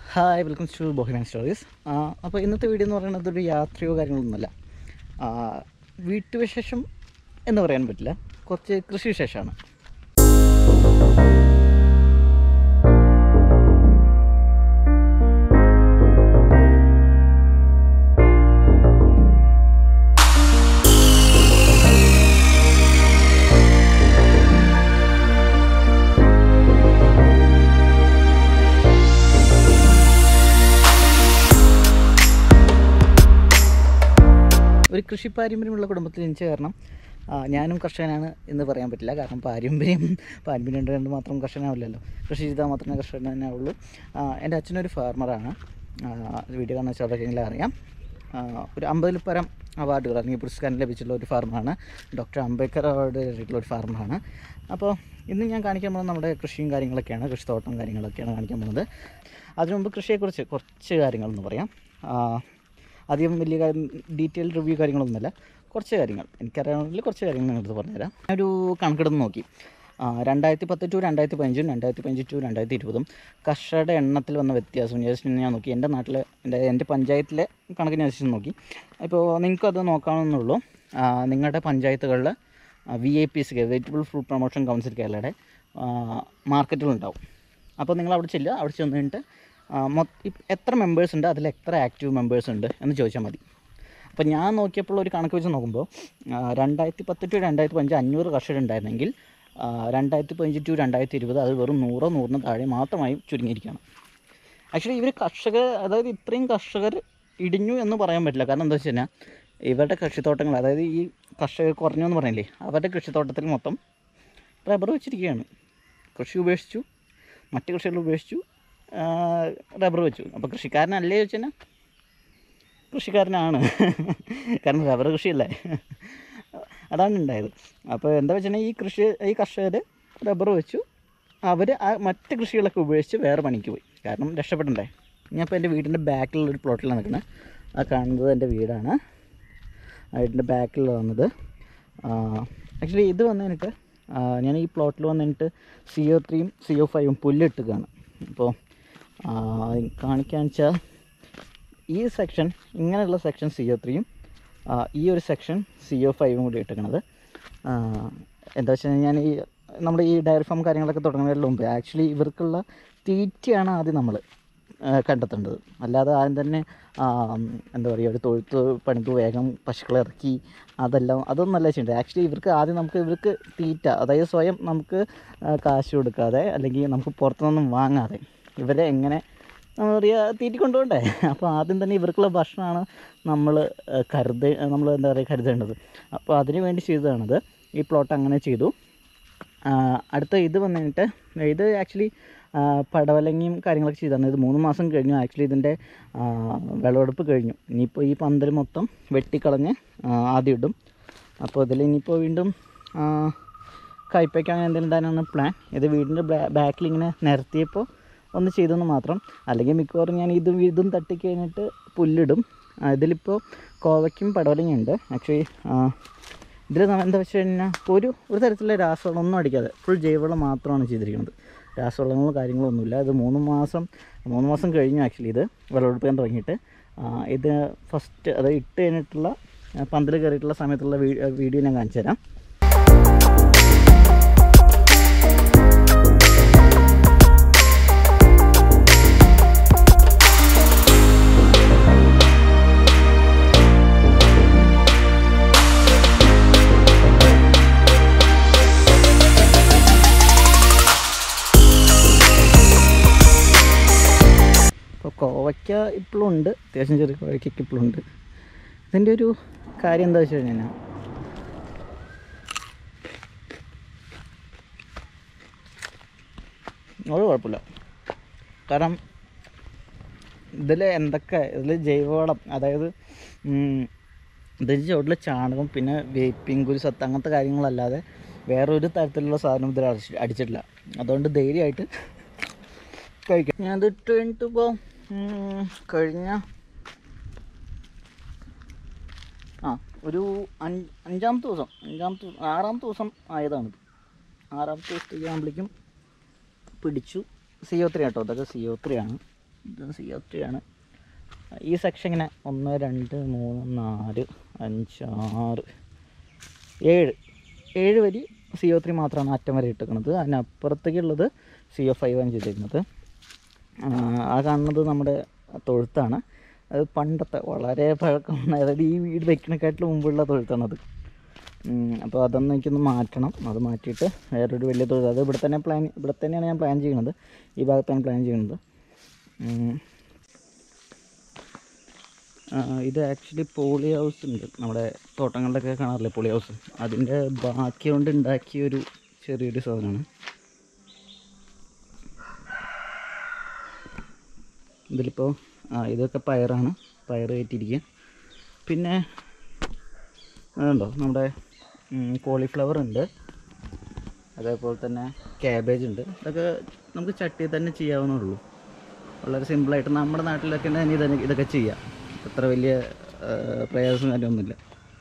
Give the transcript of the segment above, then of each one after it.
Hi welcome to Bohemian stories അപ്പോൾ ഇന്നത്തെ video എന്ന് പറയുന്നത് ഒരു യാത്രയോ കാര്യങ്ങളൊന്നുമല്ല ആ, വീട്ടുവിശേഷം എന്ന് പറയാൻ പറ്റില്ല കുറച്ച് കൃഷി വിശേഷമാണ് ഒരു കൃഷി പാരമ്പര്യമുള്ള കുടുംബത്തിൽ ജനിച്ച കാരണം ആ, ഞാനും കർഷകനാണ് എന്ന് പറയാൻ പറ്റില്ല കാരണം പാരമ്പര്യം പാരമ്പര്യം ഉണ്ട് കൊണ്ട് മാത്രം കർഷകനാവില്ലല്ലോ കൃഷി ചെയ്താൽ മാത്രമേ കർഷകനാവുള്ളൂ ആ, എൻ്റെ അച്ഛനൊരു ഫാർമറാണ് വീഡിയോ കാണുന്ന വെച്ചാൽ അറിയാം ആ, ഒരു അമ്പതിൽ പരം അവാർഡുകൾ അല്ലെങ്കിൽ പുരസ്കാരം ലഭിച്ചിട്ടുള്ള ഒരു ഫാർമാണ് ഡോക്ടർ അംബേദ്കർ അവാർഡ് ലഭിച്ചിട്ടുള്ള ഒരു ഫാർമാണ് അപ്പോൾ ഇന്ന് ഞാൻ കാണിക്കാൻ പോകുന്നത് നമ്മുടെ കൃഷിയും കാര്യങ്ങളൊക്കെയാണ് കൃഷിത്തോട്ടം കാര്യങ്ങളൊക്കെയാണ് കാണിക്കാൻ പോകുന്നത് അതിനു മുമ്പ് കൃഷിയെക്കുറിച്ച് കുറച്ച് കാര്യങ്ങളെന്ന് പറയാം ആ, അധികം വലിയ ഡീറ്റെയിൽ റിവ്യൂ കാര്യങ്ങളൊന്നുമല്ല കുറച്ച് കാര്യങ്ങൾ എനിക്കറിയാവുന്നതിൽ കുറച്ച് കാര്യങ്ങൾ നിങ്ങളടുത്ത് പറഞ്ഞുതരാം ഞാൻ ഒരു കണക്കെടുത്ത് നോക്കി ആ, രണ്ടായിരത്തി പത്ത് ടു രണ്ടായിരത്തി പതിനഞ്ചും രണ്ടായിരത്തി പതിനഞ്ച് ടു രണ്ടായിരത്തി ഇരുപതും കർഷകരുടെ എണ്ണത്തിൽ വന്ന വ്യത്യാസം ജസ്റ്റ് ഞാൻ നോക്കി എൻ്റെ നാട്ടിലെ എൻ്റെ എൻ്റെ പഞ്ചായത്തിലെ കണക്കിന് അനുസരിച്ച് നോക്കി ഇപ്പോൾ നിങ്ങൾക്കത് നോക്കാവുന്നുള്ളൂ ആ, നിങ്ങളുടെ പഞ്ചായത്തുകളിൽ V I P S vegetable fruit promotion council കേരളയുടെ മാർക്കറ്റുകളുണ്ടാവും അപ്പോൾ നിങ്ങൾ അവിടെ ചെല്ലുക അവിടെ ചെന്ന് കഴിഞ്ഞിട്ട് ആ, മൊ- ഇപ്പ- എത്ര മെമ്പേഴ്സ് ഉണ്ട് അതിൽ എത്ര ആക്റ്റീവ് മെമ്പേഴ്സ് ഉണ്ട് എന്ന് ചോദിച്ചാൽ മതി അപ്പോൾ ഞാൻ നോക്കിയപ്പോൾ ഒരു കണക്ക് വെച്ച് നോക്കുമ്പോൾ ആ, രണ്ടായിരത്തി പത്ത് ടു രണ്ടായിരത്തി പതിനഞ്ച് അഞ്ഞൂറ് കർഷകരുണ്ടായിരുന്നെങ്കിൽ ആ, രണ്ടായിരത്തി പതിനഞ്ച് ടു രണ്ടായിരത്തി ഇരുപത് അത് വെറും നൂറോ നൂറിന് താഴെ മാത്രമായി ചുരുങ്ങിയിരിക്കുകയാണ് ആക്ച്വലി ഇവർ കർഷകർ അതായത് ഇത്രയും കർഷകർ ഇടിഞ്ഞു എന്ന് പറയാൻ പറ്റില്ല കാരണം എന്താ വെച്ച് കഴിഞ്ഞാൽ ഇവരുടെ കൃഷിത്തോട്ടങ്ങൾ അതായത് ഈ കർഷകർ കുറഞ്ഞു എന്ന് പറയില്ലേ അവരുടെ കൃഷിത്തോട്ടത്തിൽ മൊത്തം റബ്ബർ വെച്ചിരിക്കുകയാണ് കൃഷി ഉപേക്ഷിച്ചു മറ്റ് കൃഷികൾ ഉപേക്ഷിച്ചു റബ്ബർ വെച്ചു അപ്പോൾ കൃഷിക്കാരനല്ലേ ചോദിച്ചു കഴിഞ്ഞാൽ കൃഷിക്കാരനാണ് കാരണം റബ്ബർ കൃഷിയല്ലേ അതാണ് ഉണ്ടായത് അപ്പോൾ എന്താ വെച്ചിട്ടുണ്ടെങ്കിൽ ഈ കൃഷി ഈ കർഷകർ റബ്ബർ വെച്ചു അവർ ആ മറ്റ് കൃഷികളൊക്കെ ഉപേക്ഷിച്ച് വേറെ പണിക്ക് പോയി കാരണം രക്ഷപ്പെടണ്ടേ ഞാൻ ഇപ്പോൾ എൻ്റെ വീടിൻ്റെ ബാക്കിലുള്ള ഒരു പ്ലോട്ടിലാണ് നിൽക്കുന്നത് ആ കാണുന്നത് എൻ്റെ വീടാണ് ആ വീടിൻ്റെ ബാക്കിൽ വന്നത് ആക്ച്വലി ഇത് വന്നതിനിട്ട് ഞാൻ ഈ പ്ലോട്ടിൽ വന്നിട്ട് സി ഒ ത്രീയും സി ഒ ഫൈവും പുല്ലിട്ടുകയാണ് അപ്പോൾ കാണിക്കാന്ന് വെച്ചാൽ ഈ സെക്ഷൻ ഇങ്ങനെയുള്ള സെക്ഷൻ സി ഒ ത്രീയും ഈ ഒരു സെക്ഷൻ സി ഒ ഫൈവും കൂടി ഇട്ടിരിക്കണത് എന്താ വെച്ച് കഴിഞ്ഞാൽ ഞാൻ ഈ നമ്മുടെ ഈ ഡയറി ഫാം കാര്യങ്ങളൊക്കെ തുടങ്ങുന്നതിന് മുമ്പ് ആക്ച്വലി ഇവർക്കുള്ള തീറ്റയാണ് ആദ്യം നമ്മൾ കണ്ടെത്തേണ്ടത് അല്ലാതെ ആദ്യം തന്നെ ആ, എന്താ പറയുക ഒരു തൊഴുത്ത് പണിക്ക് വേഗം പശുക്കളെ ഇറക്കി അതെല്ലാം അതൊന്നല്ല ചെയ്യേണ്ടത് ആക്ച്വലി ഇവർക്ക് ആദ്യം നമുക്ക് ഇവർക്ക് തീറ്റ അതായത് സ്വയം നമുക്ക് ആ, കാശ് കൊടുക്കാതെ അല്ലെങ്കിൽ നമുക്ക് പുറത്തുനിന്നും വാങ്ങാതെ ഇവരെ എങ്ങനെ എന്താ പറയുക തീറ്റി കൊണ്ടുപോകണ്ടേ അപ്പോൾ ആദ്യം തന്നെ ഇവർക്കുള്ള ഭക്ഷണമാണ് നമ്മൾ കരുത നമ്മൾ എന്താ പറയുക കരുതേണ്ടത് അപ്പോൾ അതിന് വേണ്ടി ചെയ്തതാണത് ഈ പ്ലോട്ട് അങ്ങനെ ചെയ്തു ആ, അടുത്ത ഇത് വന്നിട്ട് ഇത് ആക്ച്വലി പടവലങ്ങയും കാര്യങ്ങളൊക്കെ ചെയ്താണ് ഇത് മൂന്ന് മാസം കഴിഞ്ഞു ആക്ച്വലി ഇതിൻ്റെ ആ, വിളവെടുപ്പ് കഴിഞ്ഞു ഇനിയിപ്പോൾ ഈ പന്തൽ മൊത്തം വെട്ടിക്കളഞ്ഞ് ആ, ആദ്യം ഇടും അപ്പോൾ ഇതിൽ ഇനിയിപ്പോൾ വീണ്ടും ആ, കയ്പ്പയ്ക്ക് അങ്ങനെ എന്തെങ്കിലും ഇടാനാണ് പ്ലാൻ ഇത് വീടിൻ്റെ ബാക്കിൽ ഇങ്ങനെ നിരത്തിയപ്പോൾ ഒന്ന് ചെയ്തെന്ന് മാത്രം അല്ലെങ്കിൽ മിക്കവാറും ഞാൻ ഇതും ഇതും തട്ടിക്കഴിഞ്ഞിട്ട് പുല്ലിടും ആ, ഇതിലിപ്പോൾ കോവയ്ക്കും പടവലങ്ങയും ഉണ്ട് ആക്ച്വലി ഇതിൽ നമ്മൾ എന്താ വെച്ച് കഴിഞ്ഞാൽ ഒരു ഒരു തരത്തിലുള്ള രാസവളമൊന്നും അടിക്കാതെ ഫുൾ ജൈവവളം മാത്രമാണ് ചെയ്തിരിക്കുന്നത് രാസവളങ്ങളോ കാര്യങ്ങളോ ഒന്നുമില്ല ഇത് മൂന്ന് മാസം മൂന്ന് മാസം കഴിഞ്ഞു ആക്ച്വലി ഇത് വിളവെടുപ്പിക്കാൻ തുടങ്ങിയിട്ട് ആ, ഇത് ഫസ്റ്റ് അത് ഇട്ട് കഴിഞ്ഞിട്ടുള്ള പന്തൽ കയറിയിട്ടുള്ള സമയത്തുള്ള വീ- വീഡിയോ ഞാൻ കാണിച്ചു തരാം ഇപ്പോൾ കോവയ്ക്ക ഇപ്പോഴും ഉണ്ട് അത്യാവശ്യം ചെറിയ കോവയ്ക്കൊക്കെ ഇപ്പോഴും ഉണ്ട് ഇതിൻ്റെ ഒരു കാര്യം എന്താ വെച്ച് കഴിഞ്ഞാൽ ഒരു കുഴപ്പമില്ല കാരണം ഇതിൽ എന്തൊക്കെ ഇതിൽ ജൈവവളം അതായത് ഉം, ഇതിൻ്റെ ചുവട്ടിൽ ചാണകം പിന്നെ വേപ്പിംഗ് കുരുസത്ത് അങ്ങനത്തെ കാര്യങ്ങളല്ലാതെ വേറൊരു തരത്തിലുള്ള സാധനം ഇതിൽ അടിച്ച് അടിച്ചിട്ടില്ല അതുകൊണ്ട് ധൈര്യമായിട്ട് കഴിക്കാം ഞാൻ ഇത് ഇട്ട് കഴിഞ്ഞിട്ട് ഇപ്പോൾ കഴിഞ്ഞ ആ ഒരു അഞ്ച് അഞ്ചാമത്തെ ദിവസം അഞ്ചാമത്തെ ദിവസം ആറാമത്തെ ദിവസം ആയതാണിത് ആറാമത്തെ ദിവസത്തേക്ക് ആകുമ്പോഴേക്കും പിടിച്ചു സി ഒ ത്രീ കേട്ടോ അതൊക്കെ സി ഒ ത്രീ ആണ് ഇത് സി എഫ് ടി ആണ് ഈ സെക്ഷൻ ഇങ്ങനെ ഒന്ന് രണ്ട് മൂന്ന് നാല് അഞ്ച് ആറ് ഏഴ് ഏഴ് വരി സി ഒ ത്രീ മാത്രമാണ് അറ്റം വരെ ഇട്ടിരിക്കുന്നത് അതിനപ്പുറത്തേക്കുള്ളത് സി ഒ ഫൈവ് ആണ് ചെയ്തിരിക്കുന്നത് ആ, ആ കാണുന്നത് നമ്മുടെ തൊഴുത്താണ് അത് പണ്ടത്തെ വളരെ പഴക്കം അതായത് ഈ വീട് വെക്കണേക്കാട്ടിലും മുമ്പുള്ള തൊഴുത്താണത് അപ്പോൾ അതൊന്നും എനിക്കൊന്ന് മാറ്റണം അത് മാറ്റിയിട്ട് വേറൊരു വലിയ തൊഴുത്ത് അത് ഇവിടെ തന്നെ പ്ലാൻ ഇവിടെ തന്നെയാണ് ഞാൻ പ്ലാൻ ചെയ്യുന്നത് ഈ ഭാഗത്താണ് പ്ലാൻ ചെയ്യുന്നത് ഉം. ആ, ഇത് ആക്ച്വലി പോളി ഹൗസ് ഉണ്ട് നമ്മുടെ തോട്ടങ്ങളിലൊക്കെ കാണാറില്ലേ പോളി ഹൗസ് അതിൻ്റെ ബാക്കി കൊണ്ട് ഉണ്ടാക്കിയൊരു ചെറിയൊരു സാധനമാണ് ഇതിലിപ്പോൾ ആ ഇതൊക്കെ പയറാണ് പയർ കയറ്റിയിരിക്കുക പിന്നെ അതുണ്ടോ നമ്മുടെ കോളിഫ്ലവർ ഉണ്ട് അതേപോലെ തന്നെ ക്യാബേജ് ഉണ്ട് ഇതൊക്കെ നമുക്ക് ചട്ടിയിൽ തന്നെ ചെയ്യാവുന്നേ വളരെ സിമ്പിളായിട്ട് നമ്മുടെ നാട്ടിലൊക്കെ തന്നെ ഇതൊക്കെ ഇതൊക്കെ ചെയ്യാം അത്ര വലിയ പ്രയാസം കാര്യമൊന്നുമില്ല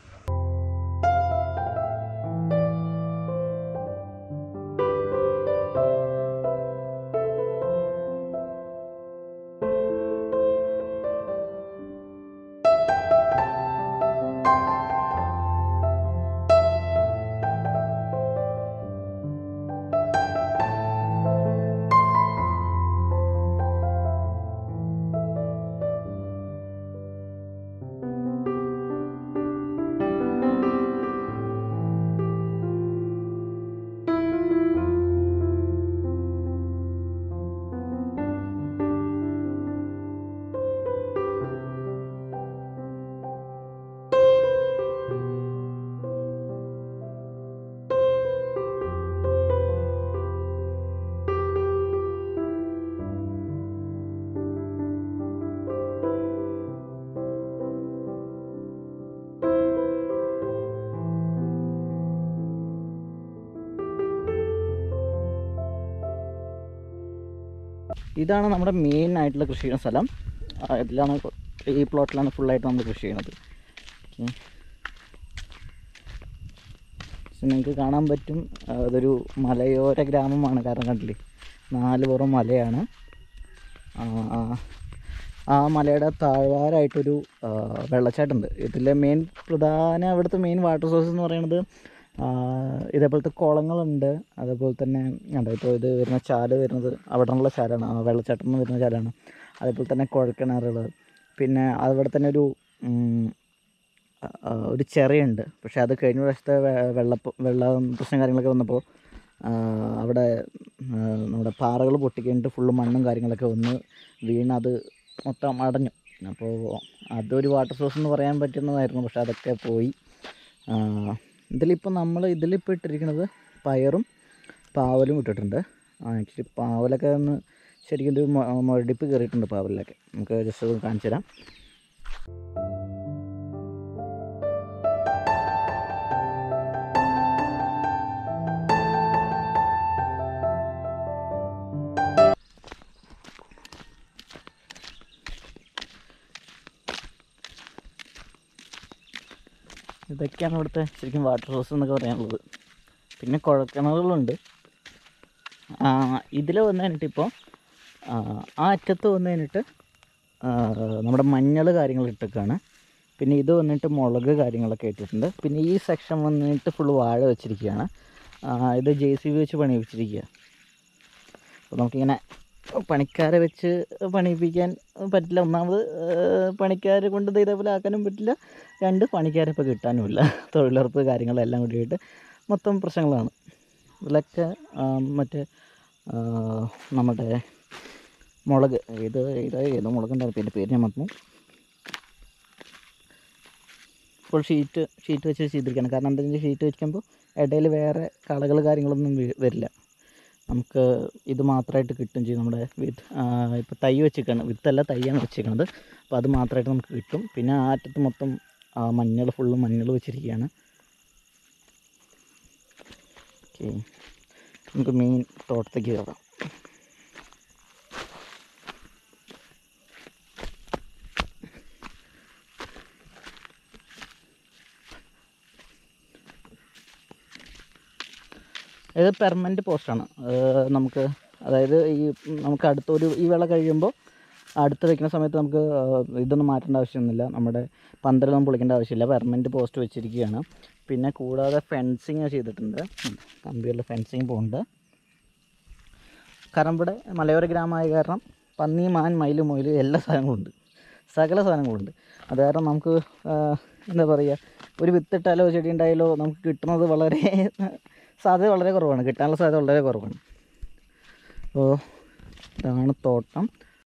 ഇതാണ് നമ്മുടെ മെയിൻ ആയിട്ടുള്ള കൃഷി ചെയ്യുന്ന സ്ഥലം ആ, ഇതിലാണ് ഇപ്പൊ- ഈ പ്ലോട്ടിലാണ് ഫുള്ളായിട്ട് നമ്മൾ കൃഷി ചെയ്യണത് ഓക്കെ നിങ്ങൾക്ക് കാണാൻ പറ്റും ആ, അതൊരു മലയോര ഗ്രാമമാണ് കാരണം കണ്ടില്ലേ നാല് പുറം മലയാണ് ആ, ആ, ആ മലയുടെ താഴ്വാരായിട്ടൊരു ആ, വെള്ളച്ചാട്ടമുണ്ട് ഇതിലെ മെയിൻ പ്രധാന അവിടുത്തെ മെയിൻ വാട്ടർ സോഴ്സ് എന്ന് പറയുന്നത് ആ, ഇതേപോലത്തെ കുളങ്ങളുണ്ട് അതേപോലെ തന്നെ ഉണ്ട് ഇപ്പോൾ ഇത് വരുന്ന ചാല് വരുന്നത് അവിടെ നിന്നുള്ള ചാലാണ് ആ വെള്ളച്ചാട്ടം നിന്ന് വരുന്ന ചാലാണ് അതേപോലെ തന്നെ കുഴൽക്കിണറുകൾ പിന്നെ അവിടെ തന്നെ ഒരു ഉം, ആ, ആ, ഒരു ചെറിയുണ്ട് പക്ഷേ അത് കഴിഞ്ഞ പ്രാവശ്യത്തെ വെ- വെള്ളപ്പ വെള്ള പ്രശ്നം കാര്യങ്ങളൊക്കെ വന്നപ്പോൾ ആ, അവിടെ ആ, നമ്മുടെ പാറകൾ പൊട്ടിക്കഴിഞ്ഞിട്ട് ഫുള്ള് മണ്ണും കാര്യങ്ങളൊക്കെ വന്ന് വീണ് അത് മൊത്തം അടഞ്ഞു അപ്പോൾ അതൊരു വാട്ടർ സോഴ്സ് എന്ന് പറയാൻ പറ്റുന്നതായിരുന്നു പക്ഷേ അതൊക്കെ പോയി ആ, ഇതിലിപ്പോൾ നമ്മൾ ഇതിലിപ്പോൾ ഇട്ടിരിക്കുന്നത് പയറും പാവലും ഇട്ടിട്ടുണ്ട് ആക്ച്വലി പാവലൊക്കെ ഒന്ന് ശരിക്കും ഒരു മൊ- മുരടിപ്പ് കയറിയിട്ടുണ്ട് പാവലിലൊക്കെ നമുക്ക് ജസ്റ്റ് ഒന്ന് കാണിച്ചു തരാം ഇതൊക്കെയാണ് ഇവിടുത്തെ ശരിക്കും വാട്ടർ സോഴ്സ് എന്നൊക്കെ പറയാനുള്ളത് പിന്നെ കുഴൽക്കിണറുകളുണ്ട് ഇതിൽ വന്നു കഴിഞ്ഞിട്ട് ഇപ്പോൾ ആ അറ്റത്ത് വന്നു കഴിഞ്ഞിട്ട് ആ, നമ്മുടെ മഞ്ഞൾ കാര്യങ്ങൾ ഇട്ടൊക്കെയാണ് പിന്നെ ഇത് വന്നിട്ട് മുളക് കാര്യങ്ങളൊക്കെ ഇട്ടിട്ടുണ്ട് പിന്നെ ഈ സെക്ഷൻ വന്നിട്ട് ഫുള്ള് വാഴ വെച്ചിരിക്കുകയാണ് ആ, ഇത് ജെ സി ബി വെച്ച് പണിയിപ്പിച്ചിരിക്കുക അപ്പോൾ നമുക്കിങ്ങനെ പണിക്കാരെ വെച്ച് പണിയിപ്പിക്കാൻ പറ്റില്ല ഒന്നാമത് പണിക്കാരെ കൊണ്ട് ഇത് ഇതേപോലെ ആക്കാനും പറ്റില്ല രണ്ട് പണിക്കാരെ ഇപ്പോൾ കിട്ടാനുമില്ല തൊഴിലുറപ്പ് കാര്യങ്ങളെല്ലാം കൂടിയിട്ട് മൊത്തം പ്രശ്നങ്ങളാണ് ഇതിലൊക്കെ ആ, മറ്റേ ആ, നമ്മുടെ മുളക് ഇത് ഇത് ഏതോ മുളകുണ്ടായിരുന്നു പിന്നെ പേര് ഞാൻ മറന്നു ഫുൾ ഷീറ്റ് ഷീറ്റ് വെച്ച് ചെയ്തിരിക്കണം കാരണം എന്താ വെച്ചാൽ ഷീറ്റ് വെക്കുമ്പോൾ ഇടയിൽ വേറെ കളകൾ കാര്യങ്ങളൊന്നും വി- വരില്ല നമുക്ക് ഇത് മാത്രമായിട്ട് കിട്ടും ചെയ്യും നമ്മുടെ വിത്ത് ഇപ്പോൾ തൈ വെച്ചിരിക്കുകയാണ് വിത്തല്ല തൈയാണ് വെച്ചിരിക്കുന്നത് അപ്പോൾ അത് മാത്രമായിട്ട് നമുക്ക് കിട്ടും പിന്നെ ആ അറ്റത്ത് മൊത്തം ആ മഞ്ഞൾ ഫുള്ള് മഞ്ഞൾ വെച്ചിരിക്കുകയാണ് ഓക്കെ നമുക്ക് മെയിൻ തോട്ടത്തേക്ക് കയറാം ഇത് പെർമനൻറ്റ് പോസ്റ്റാണ് നമുക്ക് അതായത് ഈ നമുക്ക് അടുത്തൊരു ഈ വിള കഴിയുമ്പോൾ അടുത്ത് വെക്കുന്ന സമയത്ത് നമുക്ക് ആ, ഇതൊന്നും മാറ്റേണ്ട ആവശ്യമൊന്നുമില്ല നമ്മുടെ പന്തലൊന്നും പൊളിക്കേണ്ട ആവശ്യമില്ല പെർമനൻറ്റ് പോസ്റ്റ് വെച്ചിരിക്കുകയാണ് പിന്നെ കൂടാതെ ഫെൻസിങ് ചെയ്തിട്ടുണ്ട് ഉം. കമ്പിയുള്ള ഫെൻസിങ് പോകുന്നുണ്ട് കാരണം ഇവിടെ മലയോര ഗ്രാമമായ കാരണം പന്നി മാൻ മയിൽ മൊയിൽ എല്ലാ സാധനങ്ങളും ഉണ്ട് സകല സാധനങ്ങളും ഉണ്ട് അത് കാരണം നമുക്ക് ആ, എന്താ പറയുക ഒരു വിത്തിട്ടാലോ ചെടി ഉണ്ടായാലോ നമുക്ക് കിട്ടുന്നത് വളരെ സാധ്യത വളരെ കുറവാണ് കിട്ടാനുള്ള സാധ്യത വളരെ കുറവാണ് അപ്പോൾ ഇതാണ് തോട്ടം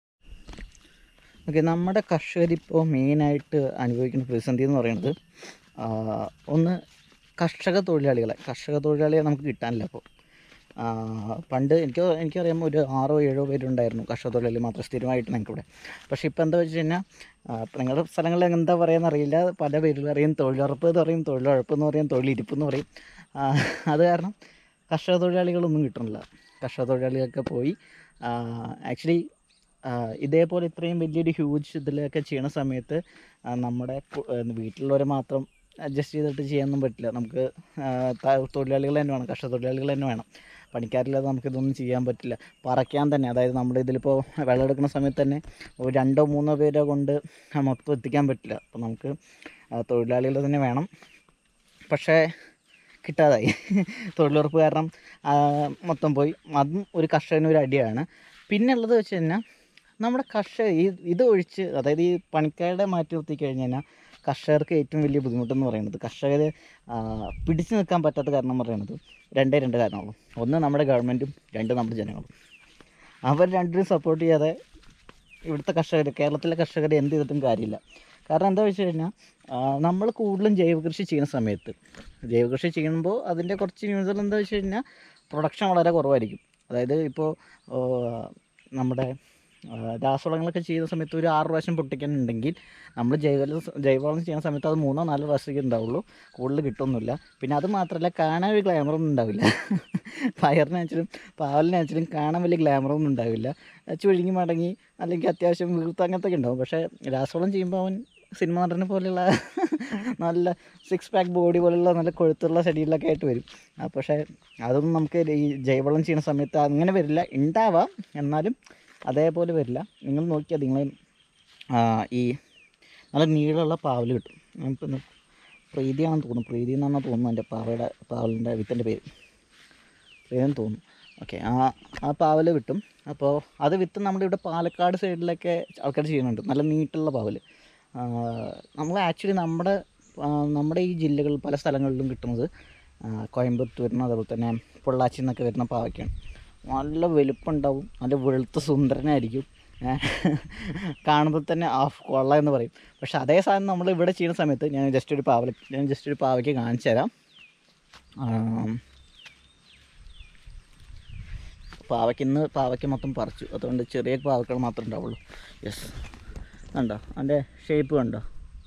ഓക്കെ നമ്മുടെ കർഷകരിപ്പോൾ മെയിനായിട്ട് അനുഭവിക്കുന്ന പ്രതിസന്ധി എന്ന് പറയുന്നത് ആ, ഒന്ന് കർഷക തൊഴിലാളികളെ കർഷക തൊഴിലാളികളെ നമുക്ക് കിട്ടാനില്ല അപ്പോൾ ആ, പണ്ട് എനിക്ക് എനിക്കറിയാം ഒരു ആറോ ഏഴോ പേരുണ്ടായിരുന്നു കർഷക തൊഴിലാളി മാത്രം സ്ഥിരമായിട്ട് ഞങ്ങൾക്കിവിടെ പക്ഷേ ഇപ്പോൾ എന്താ വെച്ച് കഴിഞ്ഞാൽ ഇപ്പം നിങ്ങളുടെ സ്ഥലങ്ങളിൽ എന്താ പറയുക അറിയില്ല പല പേരിൽ പറയും തൊഴിലുറപ്പ് എന്ന് പറയും തൊഴിലുറപ്പ് എന്ന് പറയും തൊഴിലിരിപ്പ് എന്ന് പറയും ആ, അത് കാരണം കർഷക തൊഴിലാളികളൊന്നും കിട്ടണില്ല കർഷക തൊഴിലാളികളൊക്കെ പോയി ആക്ച്വലി ഇതേപോലെ ഇത്രയും വലിയൊരു ഹ്യൂജ് ഇതിലൊക്കെ ചെയ്യണ സമയത്ത് ആ, നമ്മുടെ കു- ആ, വീട്ടിലുള്ളവരെ മാത്രം അഡ്ജസ്റ്റ് ചെയ്തിട്ട് ചെയ്യാനൊന്നും പറ്റില്ല നമുക്ക് ആ, ത- തൊഴിലാളികൾ തന്നെ വേണം കർഷക തൊഴിലാളികൾ തന്നെ വേണം പണിക്കാരില്ലാതെ നമുക്കിതൊന്നും ചെയ്യാൻ പറ്റില്ല പറയ്ക്കാൻ തന്നെ അതായത് നമ്മുടെ ഇതിലിപ്പോൾ വെള്ളം എടുക്കുന്ന സമയത്ത് തന്നെ ഒരു രണ്ടോ മൂന്നോ പേരോ കൊണ്ട് മൊത്തം എത്തിക്കാൻ പറ്റില്ല അപ്പോൾ നമുക്ക് തൊഴിലാളികൾ തന്നെ വേണം പക്ഷേ കിട്ടാതായി തൊഴിലുറപ്പ് കാരണം ആ, മൊത്തം പോയി അതും ഒരു കർഷകന് ഒരു അടിയാണ് പിന്നെ ഉള്ളത് വെച്ച് കഴിഞ്ഞാൽ നമ്മുടെ കർഷക ഈ ഇത് ഒഴിച്ച് അതായത് ഈ പണിക്കാരുടെ മാറ്റി നിർത്തി കഴിഞ്ഞ് കഴിഞ്ഞാൽ കർഷകർക്ക് ഏറ്റവും വലിയ ബുദ്ധിമുട്ടെന്ന് പറയുന്നത് കർഷകർ പിടിച്ചു നിൽക്കാൻ പറ്റാത്ത കാരണം എന്ന് പറയുന്നത് രണ്ടേ രണ്ട് കാരണമുള്ളൂ ഒന്ന് നമ്മുടെ ഗവൺമെൻറ്റും രണ്ട് നമ്മുടെ ജനങ്ങളും അവർ രണ്ടിനും സപ്പോർട്ട് ചെയ്യാതെ ഇവിടുത്തെ കർഷകർ കേരളത്തിലെ കർഷകർ എന്ത് ചെയ്തിട്ടും കാര്യമില്ല കാരണം എന്താ വെച്ച് കഴിഞ്ഞാൽ നമ്മൾ കൂടുതലും ജൈവകൃഷി ചെയ്യുന്ന സമയത്ത് ജൈവകൃഷി ചെയ്യുമ്പോൾ അതിൻ്റെ കുറച്ച് ന്യൂസുകൾ എന്താ വെച്ച് കഴിഞ്ഞാൽ പ്രൊഡക്ഷൻ വളരെ കുറവായിരിക്കും അതായത് ഇപ്പോൾ നമ്മുടെ ആ, രാസവളങ്ങളൊക്കെ ചെയ്യുന്ന സമയത്ത് ഒരു ആറ് പ്രാവശ്യം പൊട്ടിക്കാനുണ്ടെങ്കിൽ നമ്മൾ ജൈവ ജൈവവളം ചെയ്യുന്ന സമയത്ത് അത് മൂന്നോ നാലോ പ്രാവശ്യമൊക്കെ ഉണ്ടാവുള്ളൂ കൂടുതൽ കിട്ടുമൊന്നുമില്ല പിന്നെ അത് മാത്രമല്ല കാണാൻ ഒരു ഗ്ലാമറൊന്നും ഉണ്ടാവില്ല പയറിനാച്ചാലും പാവലിനാച്ചാലും കാണാൻ വലിയ ഗ്ലാമറൊന്നും ഉണ്ടാവില്ല ചുഴുങ്ങി മടങ്ങി അല്ലെങ്കിൽ അത്യാവശ്യം വീർത്ത് അങ്ങനത്തെ ഒക്കെ ഉണ്ടാവും പക്ഷേ രാസവളം ചെയ്യുമ്പോൾ അവൻ സിനിമ നടനെ പോലെയുള്ള നല്ല സിക്സ് പാക്ക് ബോഡി പോലെയുള്ള നല്ല കൊഴുത്തുള്ള ശരീരമൊക്കെ ആയിട്ട് വരും ആ, പക്ഷേ അതൊന്നും നമുക്ക് ഈ ജൈവവളം ചെയ്യുന്ന സമയത്ത് അങ്ങനെ വരില്ല ഉണ്ടാവാം എന്നാലും അതേപോലെ വരില്ല നിങ്ങൾ നോക്കിയാൽ നിങ്ങൾ ഈ നല്ല നീളമുള്ള പാവൽ കിട്ടും നമുക്കിന്ന് പ്രീതിയാണെന്ന് തോന്നുന്നു പ്രീതി എന്നാണ് തോന്നുന്നു എൻ്റെ പാവയുടെ പാവലിൻ്റെ വിത്തിൻ്റെ പേര് പ്രീതിയെന്ന് തോന്നുന്നു ഓക്കെ ആ ആ പാവൽ കിട്ടും അപ്പോൾ അത് വിത്ത് നമ്മുടെ ഇവിടെ പാലക്കാട് സൈഡിലൊക്കെ ആൾക്കാർ ചെയ്യുന്നുണ്ട് നല്ല നീട്ടുള്ള പാവൽ നമ്മൾ ആക്ച്വലി നമ്മുടെ ആ, നമ്മുടെ ഈ ജില്ലകളിൽ പല സ്ഥലങ്ങളിലും കിട്ടുന്നത് ആ, കോയമ്പത്തൂരിനും അതേപോലെ തന്നെ പൊള്ളാച്ചി നിന്നൊക്കെ വരുന്ന പാവയ്ക്കാണ് നല്ല വലുപ്പമുണ്ടാവും നല്ല വെളുത്ത സുന്ദരനായിരിക്കും ഏ, കാണുമ്പോൾ തന്നെ ആഫ് കൊള്ള എന്ന് പറയും പക്ഷെ അതേ സാധനം നമ്മൾ ഇവിടെ ചെയ്യുന്ന സമയത്ത് ഞാൻ ജസ്റ്റ് ഒരു പാവല ഞാൻ ജസ്റ്റ് ഒരു പാവയ്ക്ക് കാണിച്ചു തരാം ആം. പാവയ്ക്ക് ഇന്ന് പാവയ്ക്ക് മൊത്തം പറിച്ചു അതുകൊണ്ട് ചെറിയ പാവക്കൾ മാത്രമേ ഉണ്ടാവുള്ളൂ യെസ് കണ്ടോ അതിൻ്റെ ഷേപ്പ് കണ്ടോ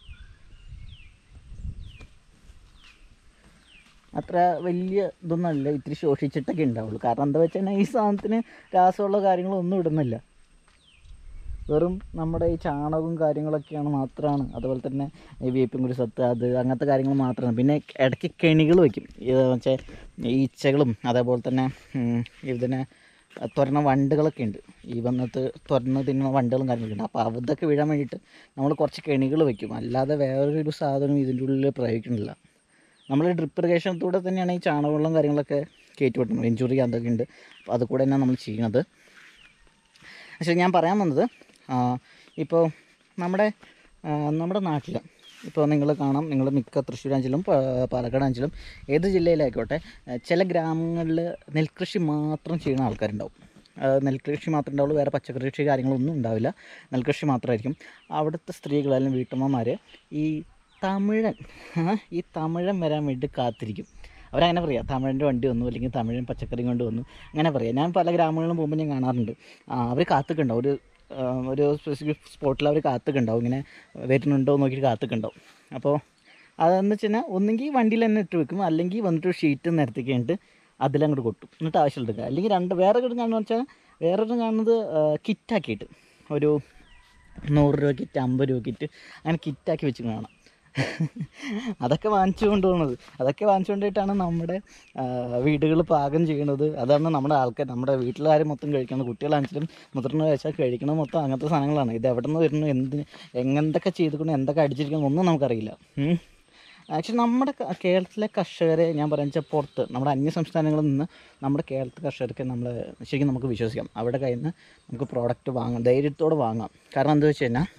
അത്ര വലിയ ഇതൊന്നുമല്ല ഇത്തിരി ശോഷിച്ചിട്ടൊക്കെ ഉണ്ടാവുള്ളൂ കാരണം എന്താ വെച്ചാൽ ഈ സാധനത്തിന് രാസമുള്ള കാര്യങ്ങളോ ഒന്നും ഇടുന്നില്ല വെറും നമ്മുടെ ഈ ചാണകവും കാര്യങ്ങളൊക്കെയാണ് മാത്രമാണ് അതുപോലെ തന്നെ ഈ വേപ്പിൻ കുരു സത്ത് അത് അങ്ങനത്തെ കാര്യങ്ങൾ മാത്രമാണ് പിന്നെ ഇടയ്ക്ക് കെണികൾ വയ്ക്കും ഇത് വെച്ചാൽ ഈച്ചകളും അതേപോലെ തന്നെ ഉം, ഇതിനെ തുറന്ന വണ്ടുകളൊക്കെ ഉണ്ട് ഈ വന്നിട്ട് തുറന്ന് തിന്നുന്ന വണ്ടുകളും കാര്യങ്ങളൊക്കെ ഉണ്ട് അപ്പോൾ അതൊക്കെ വീഴാൻ വേണ്ടിയിട്ട് നമ്മൾ കുറച്ച് കെണികൾ വയ്ക്കും അല്ലാതെ വേറൊരു സാധനം ഇതിൻ്റെ ഉള്ളിൽ പ്രയോഗിക്കുന്നില്ല നമ്മൾ ഡ്രിപ്പ് ഇറിഗേഷനത്തൂടെ തന്നെയാണ് ഈ ചാണകവെള്ളം കാര്യങ്ങളൊക്കെ കയറ്റി വിട്ടുന്നത് ഇഞ്ചുറി അതൊക്കെ ഉണ്ട് അപ്പോൾ അത് കൂടെ തന്നെയാണ് നമ്മൾ ചെയ്യുന്നത് പക്ഷേ ഞാൻ പറയാൻ വന്നത് ആ, ഇപ്പോൾ നമ്മുടെ ആ, നമ്മുടെ നാട്ടിൽ ഇപ്പോൾ നിങ്ങൾ കാണാം നിങ്ങൾ മിക്ക തൃശ്ശൂരാഞ്ചിലും പാലക്കാട് ആഞ്ചിലും ഏത് ജില്ലയിലായിക്കോട്ടെ ആ, ചില ഗ്രാമങ്ങളിൽ നെൽകൃഷി മാത്രം ചെയ്യുന്ന ആൾക്കാരുണ്ടാവും ആ, നെൽകൃഷി മാത്രമേ ഉണ്ടാവുള്ളൂ വേറെ പച്ചക്കറി കൃഷി കാര്യങ്ങളൊന്നും ഉണ്ടാവില്ല നെൽകൃഷി മാത്രമായിരിക്കും അവിടുത്തെ സ്ത്രീകൾ അല്ലെങ്കിൽ വീട്ടമ്മമാർ ഈ തമിഴൻ ആ, ഈ തമിഴൻ വരാൻ വേണ്ടി കാത്തിരിക്കും അവരങ്ങനെ പറയാം തമിഴിൻ്റെ വണ്ടി വന്നു അല്ലെങ്കിൽ തമിഴൻ പച്ചക്കറി കൊണ്ട് വന്നു അങ്ങനെ പറയാം ഞാൻ പല ഗ്രാമങ്ങളിലും പോകുമ്പോൾ ഞാൻ കാണാറുണ്ട് അവർ കാത്തുക്കുണ്ടാവും ഒരു ആ, ഒരു സ്പെസിഫിക് സ്പോട്ടിൽ അവർ കാത്തുക്കുണ്ടാവും ഇങ്ങനെ വരുന്നുണ്ടോ എന്ന് നോക്കിയിട്ട് കാത്തുക്കുണ്ടാവും അപ്പോൾ അതെന്ന് വെച്ച് കഴിഞ്ഞാൽ ഒന്നെങ്കിൽ വണ്ടിയിൽ തന്നെ ഇട്ട് വെക്കും അല്ലെങ്കിൽ വന്നിട്ട് ഒരു ഷീറ്റ് നിരത്തി കഴിഞ്ഞിട്ട് അതിലങ്ങോട്ട് കൊട്ടും എന്നിട്ട് ആവശ്യമുള്ള അല്ലെങ്കിൽ രണ്ട് വേറെ കിട്ടും കാണുന്നത് വെച്ചാൽ വേറൊരു കാണുന്നത് കിറ്റാക്കിയിട്ട് ഒരു നൂറ് രൂപ കിറ്റ് അമ്പത് രൂപ കിറ്റ് അങ്ങനെ കിറ്റാക്കി വെച്ച് കാണാം അതൊക്കെ വാങ്ങിച്ചു കൊണ്ടുപോകുന്നത് അതൊക്കെ വാങ്ങിച്ചു കൊണ്ടുപോയിട്ടാണ് നമ്മുടെ വീടുകൾ പാകം ചെയ്യണത് അതാണ് നമ്മുടെ ആൾക്കാർ നമ്മുടെ വീട്ടിലാരും മൊത്തം കഴിക്കുന്നത് കുട്ടികളാണെങ്കിലും മുതിർന്ന കഴിച്ചാൽ കഴിക്കണത് മൊത്തം അങ്ങനത്തെ സാധനങ്ങളാണ് ഇത് എവിടെ നിന്ന് വരുന്നു എന്ത് എന്തൊക്കെ ചെയ്തുകൊണ്ട് എന്തൊക്കെ അടിച്ചിരിക്കുന്നു ഒന്നും നമുക്കറിയില്ല ഉം. ആക്ച്വലി നമ്മുടെ ക- കേരളത്തിലെ കർഷകരെ ഞാൻ പറയാൻ വെച്ചാൽ പുറത്ത് നമ്മുടെ അന്യ സംസ്ഥാനങ്ങളിൽ നിന്ന് നമ്മുടെ കേരളത്തിലെ കർഷകർക്ക് നമ്മൾ ശരിക്കും നമുക്ക് വിശ്വസിക്കാം അവിടെ കയ്യിൽ നിന്ന് നമുക്ക് പ്രോഡക്റ്റ് വാങ്ങാം ധൈര്യത്തോടെ വാങ്ങാം കാരണം എന്താ വെച്ച് കഴിഞ്ഞാൽ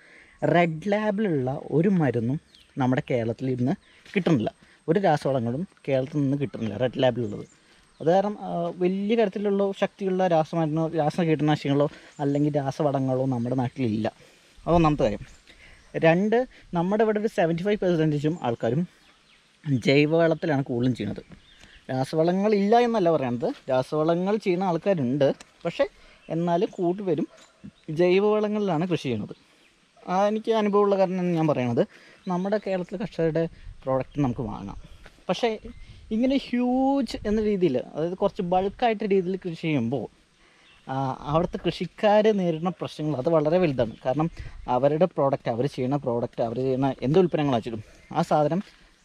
റെഡ് ലാബിലുള്ള ഒരു മരുന്നും നമ്മുടെ കേരളത്തിൽ ഇന്ന് കിട്ടുന്നില്ല ഒരു രാസവളങ്ങളും കേരളത്തിൽ നിന്ന് കിട്ടുന്നില്ല റെഡ് ലാബിലുള്ളത് അത് കാരണം ആ, വലിയ തരത്തിലുള്ള ശക്തിയുള്ള രാസമരുന്നോ രാസ കീടനാശികളോ അല്ലെങ്കിൽ രാസവളങ്ങളോ നമ്മുടെ നാട്ടിലില്ല അത് ഒന്നാമത്തെ കാര്യം രണ്ട് നമ്മുടെ ഇവിടെ ഒരു സെവൻറ്റി ഫൈവ് പെർസെൻറ്റേജും ആൾക്കാരും ജൈവവളത്തിലാണ് കൂടുതലും ചെയ്യുന്നത് രാസവളങ്ങൾ ഇല്ല എന്നല്ല പറയണത് രാസവളങ്ങൾ ചെയ്യുന്ന ആൾക്കാരുണ്ട് പക്ഷേ എന്നാലും കൂടുതലും ജൈവവളങ്ങളിലാണ് കൃഷി ചെയ്യുന്നത് ആ എനിക്ക് അനുഭവമുള്ള കാരണം ഞാൻ പറയണത് നമ്മുടെ കേരളത്തിലെ കർഷകരുടെ പ്രോഡക്റ്റ് നമുക്ക് വാങ്ങാം പക്ഷേ ഇങ്ങനെ ഹ്യൂജ് എന്ന രീതിയിൽ അതായത് കുറച്ച് ബൾക്കായിട്ട് രീതിയിൽ കൃഷി ചെയ്യുമ്പോൾ ആ, അവിടുത്തെ കൃഷിക്കാർ നേരിടുന്ന പ്രശ്നങ്ങൾ അത് വളരെ വലുതാണ് കാരണം അവരുടെ പ്രോഡക്റ്റ് അവർ ചെയ്യുന്ന പ്രോഡക്റ്റ് അവർ ചെയ്യുന്ന എന്ത് ഉൽപ്പന്നങ്ങളാണെങ്കിലും ആ സാധനം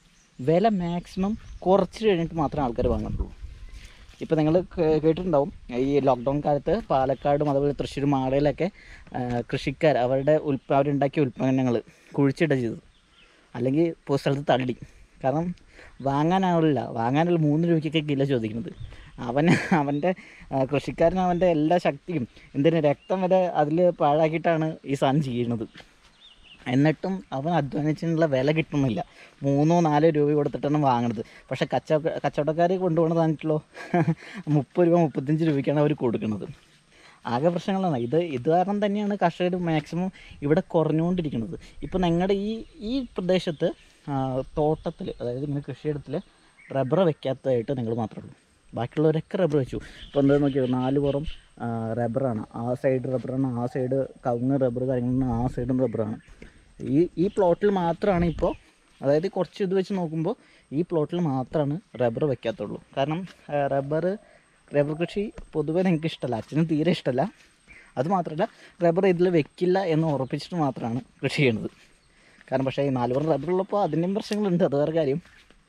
വില മാക്സിമം കുറച്ച് കഴിഞ്ഞിട്ട് മാത്രമേ ആൾക്കാർ വാങ്ങത്തുള്ളൂ ഇപ്പോൾ നിങ്ങൾ കേട്ടിട്ടുണ്ടാവും ഈ ലോക്ക്ഡൗൺ കാലത്ത് പാലക്കാടും അതുപോലെ തൃശ്ശൂർ മാടയിലൊക്കെ കൃഷിക്കാർ അവരുടെ ഉൽപ്പ അവരുണ്ടാക്കിയ ഉൽപ്പന്നങ്ങൾ കുഴിച്ചിട ചെയ്തത് അല്ലെങ്കിൽ ഇപ്പോൾ സ്ഥലത്ത് തള്ളി കാരണം വാങ്ങാനാവില്ല വാങ്ങാനുള്ള മൂന്ന് രൂപയ്ക്കൊക്കെ കിലോ ചോദിക്കുന്നത് അവൻ അവൻ്റെ ആ, കൃഷിക്കാരൻ അവൻ്റെ എല്ലാ ശക്തിയും എന്തിന് രക്തം വരെ അതിൽ പാഴാക്കിയിട്ടാണ് ഈ സാധനം ചെയ്യുന്നത് എന്നിട്ടും അവൻ അധ്വാനിച്ചിട്ടുള്ള വില കിട്ടുന്നില്ല മൂന്നോ നാലോ രൂപ കൊടുത്തിട്ടാണ് വാങ്ങുന്നത് പക്ഷേ കച്ച കച്ചവടക്കാർ കൊണ്ടുപോകുന്നതാണെങ്കിലോ മുപ്പത് രൂപ മുപ്പത്തഞ്ച് രൂപയ്ക്കാണ് അവർ കൊടുക്കുന്നത് ആകെ പ്രശ്നങ്ങളാണ് ഇത് ഇത് കാരണം തന്നെയാണ് കർഷകർ മാക്സിമം ഇവിടെ കുറഞ്ഞുകൊണ്ടിരിക്കുന്നത് ഇപ്പോൾ ഞങ്ങളുടെ ഈ ഈ പ്രദേശത്ത് തോട്ടത്തിൽ അതായത് ഇങ്ങനെ കൃഷിയിടത്തിൽ റബ്ബർ വെക്കാത്തതായിട്ട് നിങ്ങൾ മാത്രമേ ഉള്ളൂ ബാക്കിയുള്ളവരൊക്കെ റബ്ബർ വെച്ചു ഇപ്പോൾ എന്താ നോക്കിയോ നാല് പുറം ആ, റബ്ബറാണ് ആ സൈഡ് റബ്ബറാണ് ആ സൈഡ് കവുങ്ങ് റബ്ബർ കാര്യങ്ങളാണ് ആ സൈഡും റബ്ബറാണ് ഈ ഈ പ്ലോട്ടിൽ മാത്രമാണ് ഇപ്പോൾ അതായത് കുറച്ച് ഇത് വെച്ച് നോക്കുമ്പോൾ ഈ പ്ലോട്ടിൽ മാത്രമാണ് റബ്ബർ വെക്കാത്തുള്ളൂ കാരണം റബ്ബർ റബ്ബർ കൃഷി പൊതുവെ എനിക്ക് ഇഷ്ടമല്ല അച്ഛനും തീരെ ഇഷ്ടമല്ല അത് മാത്രമല്ല റബ്ബർ ഇതിൽ വെക്കില്ല എന്ന് ഉറപ്പിച്ചിട്ട് മാത്രമാണ് കൃഷി ചെയ്യണത് കാരണം പക്ഷേ ഈ നാല് പുറം റബ്ബറുള്ളപ്പോൾ അതിൻ്റെയും പ്രശ്നങ്ങളുണ്ട് അത് വേറെ കാര്യം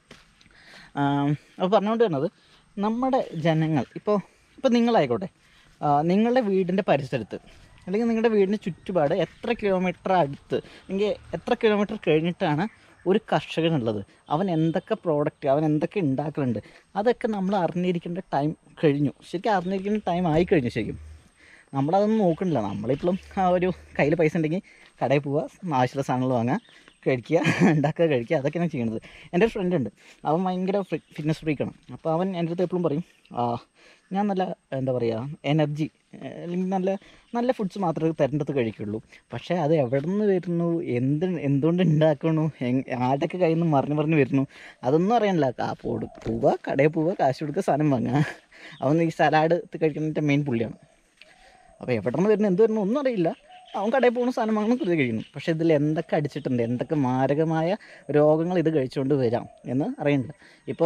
അപ്പോൾ പറഞ്ഞുകൊണ്ട് വരുന്നത് നമ്മുടെ ജനങ്ങൾ ഇപ്പോൾ ഇപ്പോൾ നിങ്ങളായിക്കോട്ടെ ആ, നിങ്ങളുടെ വീടിൻ്റെ പരിസരത്ത് അല്ലെങ്കിൽ നിങ്ങളുടെ വീടിന് ചുറ്റുപാട് എത്ര കിലോമീറ്റർ അടുത്ത് അല്ലെങ്കിൽ എത്ര കിലോമീറ്റർ കഴിഞ്ഞിട്ടാണ് ഒരു കർഷകനുള്ളത് അവൻ എന്തൊക്കെ പ്രോഡക്റ്റ് അവൻ എന്തൊക്കെ ഉണ്ടാക്കലുണ്ട് അതൊക്കെ നമ്മൾ അറിഞ്ഞിരിക്കേണ്ട ടൈം കഴിഞ്ഞു ശരിക്കും അറിഞ്ഞിരിക്കേണ്ട ടൈം ആയി കഴിഞ്ഞു ശരിക്കും നമ്മളതൊന്നും നോക്കണില്ല നമ്മളിപ്പോഴും ആ ഒരു കയ്യിൽ പൈസ ഉണ്ടെങ്കിൽ കടയിൽ പോവുക ആവശ്യമുള്ള സാധനങ്ങൾ വാങ്ങുക കഴിക്കുക ഉണ്ടാക്കുക കഴിക്കുക അതൊക്കെയാണ് ചെയ്യണത് എൻ്റെ ഒരു ഫ്രണ്ട് ഉണ്ട് അവൻ ഭയങ്കര ഫിറ്റ്നസ് ഫ്രീക്കാണ് അപ്പോൾ അവൻ എൻ്റെ അടുത്ത് എപ്പോഴും പറയും ആ ഞാൻ നല്ല എന്താ പറയുക എനർജി അല്ലെങ്കിൽ നല്ല നല്ല ഫുഡ്സ് മാത്രമേ തരേണ്ടത് കഴിക്കുള്ളൂ പക്ഷേ അത് എവിടെ നിന്ന് വരുന്നു എന്ത് എന്തുകൊണ്ട് ഉണ്ടാക്കണു എങ് ആരുടെയൊക്കെ കയ്യിൽ നിന്ന് മറിഞ്ഞ് മറിഞ്ഞ് വരുന്നു അതൊന്നും അറിയണില്ല ആ പോട് പോവുക കടയിൽ പോവുക കാശ് കൊടുക്കുക സാധനം വാങ്ങുക അവൻ ഈ സലാഡ് കഴിക്കുന്നതിൻ്റെ മെയിൻ പുള്ളിയാണ് അപ്പോൾ എവിടെ നിന്ന് വരുന്നു എന്ത് വരുന്നു ഒന്നും അറിയില്ല അവൻ കടയിൽ പോകുന്ന സാധനം വാങ്ങണം കൃതി കഴിക്കുന്നു പക്ഷേ ഇതിൽ എന്തൊക്കെ അടിച്ചിട്ടുണ്ട് എന്തൊക്കെ മാരകമായ രോഗങ്ങൾ ഇത് കഴിച്ചുകൊണ്ട് വരാം എന്ന് അറിയണില്ല ഇപ്പോൾ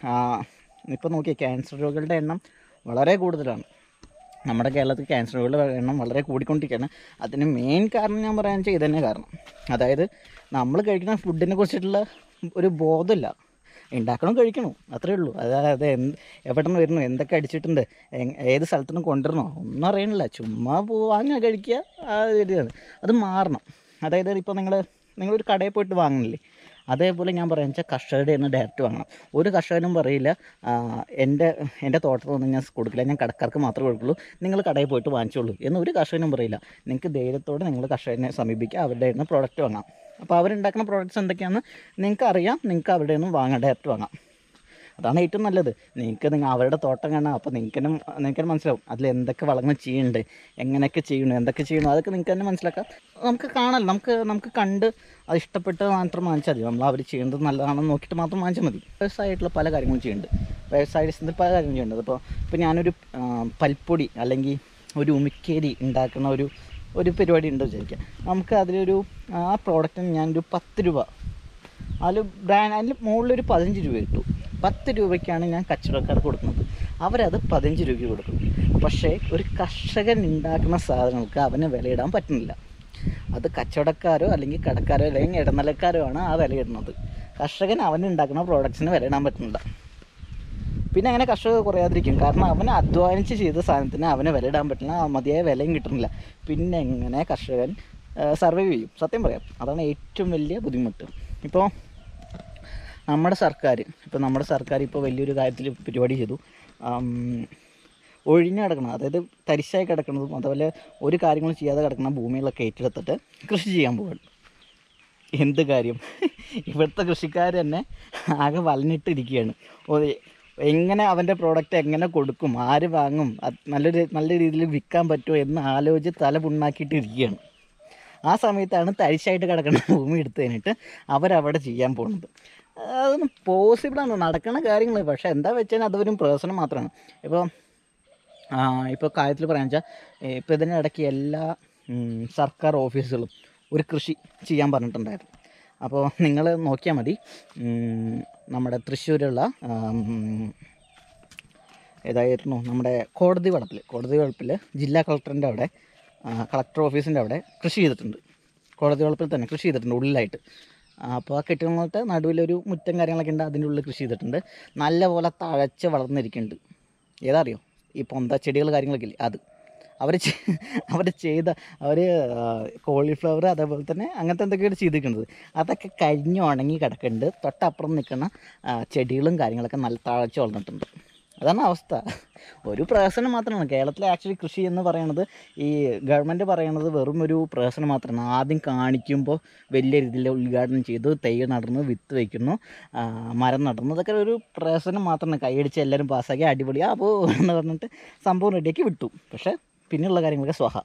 ഇപ്പോൾ നോക്കിയ ക്യാൻസർ രോഗികളുടെ എണ്ണം വളരെ കൂടുതലാണ് നമ്മുടെ കേരളത്തിൽ ക്യാൻസർ രോഗികളുടെ എണ്ണം വളരെ കൂടിക്കൊണ്ടിരിക്കുകയാണ് അതിന് മെയിൻ കാരണം ഞാൻ പറയാൻ വെച്ചാൽ ഇതന്നെ കാരണം അതായത് നമ്മൾ കഴിക്കുന്ന ഫുഡിനെ കുറിച്ചിട്ടുള്ള ഒരു ബോധമില്ല ഉണ്ടാക്കണം കഴിക്കണം അത്രേ ഉള്ളൂ അതായത് എന്ത് എവിടെ നിന്ന് വരുന്നു എന്തൊക്കെ അടിച്ചിട്ടുണ്ട് എങ്- ഏത് സ്ഥലത്തു നിന്ന് കൊണ്ടുവരണോ ഒന്നും അറിയണില്ല ചുമ്മാ പോ വാങ്ങുക കഴിക്കുക ആ ഒരു ഇതാണ് അത് മാറണം അതായത് ഇപ്പോൾ നിങ്ങൾ നിങ്ങളൊരു കടയിൽ പോയിട്ട് വാങ്ങണില്ലേ അതേപോലെ ഞാൻ പറയാൻ വെച്ചാൽ കർഷകരുടെ നിന്ന് ഡയറക്റ്റ് വാങ്ങണം ഒരു കർഷകനും പറയില്ല ആ, എൻ്റെ എൻ്റെ തോട്ടത്തിൽ നിന്ന് ഞാൻ കൊടുക്കില്ല ഞാൻ കടക്കാർക്ക് മാത്രമേ കൊടുക്കുള്ളൂ നിങ്ങൾ കടയിൽ പോയിട്ട് വാങ്ങിച്ചോളൂ എന്ന് ഒരു കർഷകനും പറയില്ല നിങ്ങൾക്ക് ധൈര്യത്തോടെ നിങ്ങൾ കർഷകനെ സമീപിക്കുക അവരുടെ നിന്ന് പ്രോഡക്റ്റ് വാങ്ങാം അപ്പോൾ അവരുണ്ടാക്കുന്ന പ്രോഡക്റ്റ്സ് എന്തൊക്കെയാണെന്ന് നിങ്ങൾക്ക് അറിയാം നിങ്ങൾക്ക് അവരുടെ നിന്ന് വാങ്ങാം ഡയറക്റ്റ് വാങ്ങാം അതാണ് ഏറ്റവും നല്ലത് നിങ്ങൾക്ക് നിങ്ങൾ അവരുടെ തോട്ടം കാണാം അപ്പോൾ നിങ്ങൾക്ക് തന്നെ നിങ്ങൾക്ക് തന്നെ മനസ്സിലാവും അതിൽ എന്തൊക്കെ വളങ്ങൾ ചെയ്യുന്നുണ്ട് എങ്ങനെയൊക്കെ ചെയ്യണു എന്തൊക്കെ ചെയ്യണു അതൊക്കെ നിങ്ങൾക്ക് തന്നെ മനസ്സിലാക്കാം നമുക്ക് കാണാമല്ലോ നമുക്ക് നമുക്ക് കണ്ട് അത് ഇഷ്ടപ്പെട്ട് മാത്രം വാങ്ങിച്ചാൽ മതി നമ്മൾ അവർ ചെയ്യുന്നത് നല്ലതാണെന്ന് നോക്കിയിട്ട് മാത്രം വാങ്ങിച്ചാൽ മതി വ്യവസായമായിട്ടുള്ള പല കാര്യങ്ങളും ചെയ്യുന്നുണ്ട് വ്യവസായത്തിൽ പല കാര്യങ്ങളും ചെയ്യുന്നുണ്ട് ഇപ്പോൾ ഇപ്പോൾ ഞാനൊരു ആ, പൽപ്പൊടി അല്ലെങ്കിൽ ഒരു ഉമിക്കേരി ഉണ്ടാക്കുന്ന ഒരു ഒരു പരിപാടി ഉണ്ട് വിചാരിക്കുക നമുക്ക് അതിലൊരു ആ പ്രോഡക്റ്റിന് ഞാനൊരു പത്ത് രൂപ അതിൽ ബ്രാൻഡ് അതിൽ മുകളിലൊരു പതിനഞ്ച് രൂപ കിട്ടും പത്ത് രൂപയ്ക്കാണ് ഞാൻ കച്ചവടക്കാർക്ക് കൊടുക്കുന്നത് അവരത് പതിനഞ്ച് രൂപയ്ക്ക് കൊടുക്കും പക്ഷേ ഒരു കർഷകൻ ഉണ്ടാക്കുന്ന സാധനങ്ങൾക്ക് അവന് വിലയിടാൻ പറ്റുന്നില്ല അത് കച്ചവടക്കാരോ അല്ലെങ്കിൽ കടക്കാരോ അല്ലെങ്കിൽ ഇടനിലക്കാരോ ആണ് ആ വില ഇടുന്നത് കർഷകൻ അവനുണ്ടാക്കുന്ന പ്രോഡക്ട്സിന് വില ഇടാൻ പറ്റുന്നില്ല പിന്നെ അങ്ങനെ കർഷകർ കുറയാതിരിക്കും കാരണം അവൻ അധ്വാനിച്ച് ചെയ്ത സാധനത്തിന് അവന് വില ഇടാൻ പറ്റില്ല ആ മതിയായ വിലയും കിട്ടുന്നില്ല പിന്നെ എങ്ങനെ കർഷകൻ സർവൈവ് ചെയ്യും സത്യം പറയാം അതാണ് ഏറ്റവും വലിയ ബുദ്ധിമുട്ട് ഇപ്പോൾ നമ്മുടെ സർക്കാർ ഇപ്പോൾ നമ്മുടെ സർക്കാർ ഇപ്പോൾ വലിയൊരു കാര്യത്തിൽ പരിപാടി ചെയ്തു ആം, ഒഴിഞ്ഞ് കിടക്കണം അതായത് തരിശായി കിടക്കുന്നതും അതുപോലെ ഒരു കാര്യങ്ങളും ചെയ്യാതെ കിടക്കുന്ന ഭൂമികളൊക്കെ ഏറ്റെടുത്തിട്ട് കൃഷി ചെയ്യാൻ പോകും എന്ത് കാര്യം ഇവിടുത്തെ കൃഷിക്കാർ തന്നെ ആകെ വലഞ്ഞിട്ടിരിക്കുകയാണ് ഓ, എങ്ങനെ അവൻ്റെ പ്രോഡക്റ്റ് എങ്ങനെ കൊടുക്കും ആര് വാങ്ങും അത് നല്ലൊരു നല്ല രീതിയിൽ വിൽക്കാൻ പറ്റുമോ എന്ന് ആലോചിച്ച് തല പുണ്ണാക്കിയിട്ട് ഇരിക്കുകയാണ് ആ സമയത്താണ് തരിശായിട്ട് കിടക്കുന്ന ഭൂമി എടുത്തു കഴിഞ്ഞിട്ട് അവരവിടെ ചെയ്യാൻ പോകുന്നത് അതൊന്നും പോസിബിളാണ് നടക്കുന്ന കാര്യങ്ങൾ പക്ഷേ എന്താ വെച്ചാൽ അതൊരു പ്രശ്നം മാത്രമാണ് ഇപ്പോൾ ഇപ്പോൾ കാര്യത്തിൽ പറയാന്ന് വെച്ചാൽ ഇപ്പോൾ ഇതിനിടയ്ക്ക് എല്ലാ ഉം, സർക്കാർ ഓഫീസുകളും ഒരു കൃഷി ചെയ്യാൻ പറഞ്ഞിട്ടുണ്ടായിരുന്നു അപ്പോൾ നിങ്ങൾ നോക്കിയാൽ മതി ഉം, നമ്മുടെ തൃശ്ശൂരുള്ള ഉം, ഏതായിരുന്നു നമ്മുടെ കോടതി വളപ്പിൽ കോടതി വളപ്പിൽ ജില്ലാ കളക്ടറിൻ്റെ അവിടെ ആ, കളക്ടർ ഓഫീസിൻ്റെ അവിടെ കൃഷി ചെയ്തിട്ടുണ്ട് കോടതി വളപ്പിൽ തന്നെ കൃഷി ചെയ്തിട്ടുണ്ട് ഉള്ളിലായിട്ട് അപ്പോൾ ആ കെട്ടിടങ്ങളുടെ നടുവിലൊരു മുറ്റം കാര്യങ്ങളൊക്കെ ഉണ്ട് അതിൻ്റെ ഉള്ളിൽ കൃഷി ചെയ്തിട്ടുണ്ട് നല്ലപോലെ തഴച്ച് വളർന്നിരിക്കുന്നുണ്ട് ഏതാ അറിയോ ഈ പൊന്ത ചെടികൾ കാര്യങ്ങളൊക്കെ ഇല്ലേ അത് അവർ അവർ ചെയ്ത അവർ കോളിഫ്ലവർ അതേപോലെ തന്നെ അങ്ങനത്തെ എന്തൊക്കെയാണ് ചെയ്തിരിക്കുന്നത് അതൊക്കെ കരിഞ്ഞ് ഉണങ്ങി കിടക്കുന്നുണ്ട് തൊട്ടപ്പുറം നിൽക്കുന്ന ആ, ചെടികളും കാര്യങ്ങളൊക്കെ നല്ല തഴച്ച് വളർന്നിട്ടുണ്ട് അതാണ് അവസ്ഥ ഒരു പ്രഹസനം മാത്രമാണ് കേരളത്തിലെ ആക്ച്വലി കൃഷി എന്ന് പറയുന്നത് ഈ ഗവൺമെൻറ് പറയുന്നത് വെറും ഒരു പ്രഹസനം മാത്രമാണ് ആദ്യം കാണിക്കുമ്പോൾ വലിയ രീതിയിൽ ഉദ്ഘാടനം ചെയ്തു തൈ നടന്നു വിത്ത് വയ്ക്കുന്നു ആ, മരം നടന്നു ഇതൊക്കെ ഒരു പ്രഹസനം മാത്രമാണ് കൈയടിച്ച് എല്ലാവരും പാസ്സാക്കി അടിപൊളി ആ പോ എന്ന് പറഞ്ഞിട്ട് സംഭവം റെഡിയാക്കി വിട്ടു പക്ഷേ പിന്നെയുള്ള കാര്യങ്ങളൊക്കെ സ്വഹ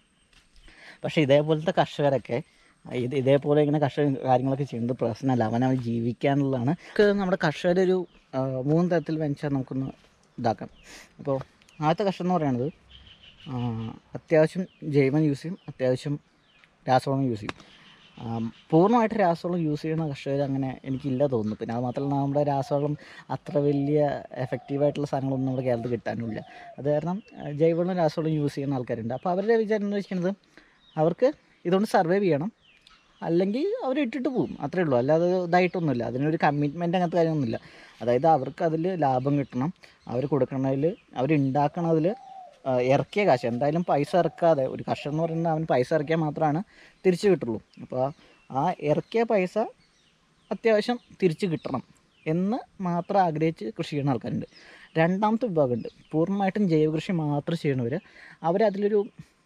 പക്ഷേ ഇതേപോലത്തെ കർഷകരൊക്കെ ഇത് ഇതേപോലെ ഇങ്ങനെ കർഷക കാര്യങ്ങളൊക്കെ ചെയ്യുന്നത് പ്രശ്നമല്ല അവനവൻ ജീവിക്കാനുള്ളതാണ് നമുക്ക് നമ്മുടെ കർഷകരൊരു ആ, മൂന്ന് തരത്തിൽ വെച്ചാൽ നമുക്കൊന്ന് ഇതാക്കാം അപ്പോൾ ആദ്യത്തെ കർഷകം എന്ന് പറയുന്നത് ആ, അത്യാവശ്യം ജൈവം യൂസ് ചെയ്യും അത്യാവശ്യം രാസവളം യൂസ് ചെയ്യും ആം, പൂർണ്ണമായിട്ട് രാസവളം യൂസ് ചെയ്യുന്ന കർഷകർ അങ്ങനെ എനിക്കില്ല തോന്നുന്നു പിന്നെ അത് മാത്രമല്ല നമ്മുടെ രാസവളം അത്ര വലിയ എഫക്റ്റീവായിട്ടുള്ള സാധനങ്ങളൊന്നും നമ്മുടെ കേരളത്തിൽ കിട്ടാനുമില്ല അത് കാരണം ആ, ജൈവവളം രാസവളം യൂസ് ചെയ്യുന്ന ആൾക്കാരുണ്ട് അപ്പോൾ അവരുടെ വിചാരം എന്ന് വെച്ചിരിക്കുന്നത് അവർക്ക് ഇതുകൊണ്ട് സർവൈവ് ചെയ്യണം അല്ലെങ്കിൽ അവർ ഇട്ടിട്ട് പോകും അത്രേ ഉള്ളൂ അല്ലാതെ ഇതായിട്ടൊന്നുമില്ല അതിനൊരു കമ്മിറ്റ്മെൻറ്റ് അങ്ങനത്തെ കാര്യമൊന്നുമില്ല അതായത് അവർക്ക് അതിൽ ലാഭം കിട്ടണം അവർ കൊടുക്കണതിൽ അവർ ഉണ്ടാക്കണതിൽ ഇറക്കിയ കാശ് എന്തായാലും പൈസ ഇറക്കാതെ ഒരു കർഷകൻ എന്ന് പറയുന്നത് അവൻ പൈസ ഇറക്കിയാൽ മാത്രമാണ് തിരിച്ചു കിട്ടുള്ളൂ അപ്പോൾ ആ ഇറക്കിയ പൈസ അത്യാവശ്യം തിരിച്ച് കിട്ടണം എന്ന് മാത്രം ആഗ്രഹിച്ച് കൃഷി ചെയ്യുന്ന ആൾക്കാരുണ്ട് രണ്ടാമത്തെ വിഭാഗമുണ്ട് പൂർണ്ണമായിട്ടും ജൈവകൃഷി മാത്രം ചെയ്യണവർ അവരതിലൊരു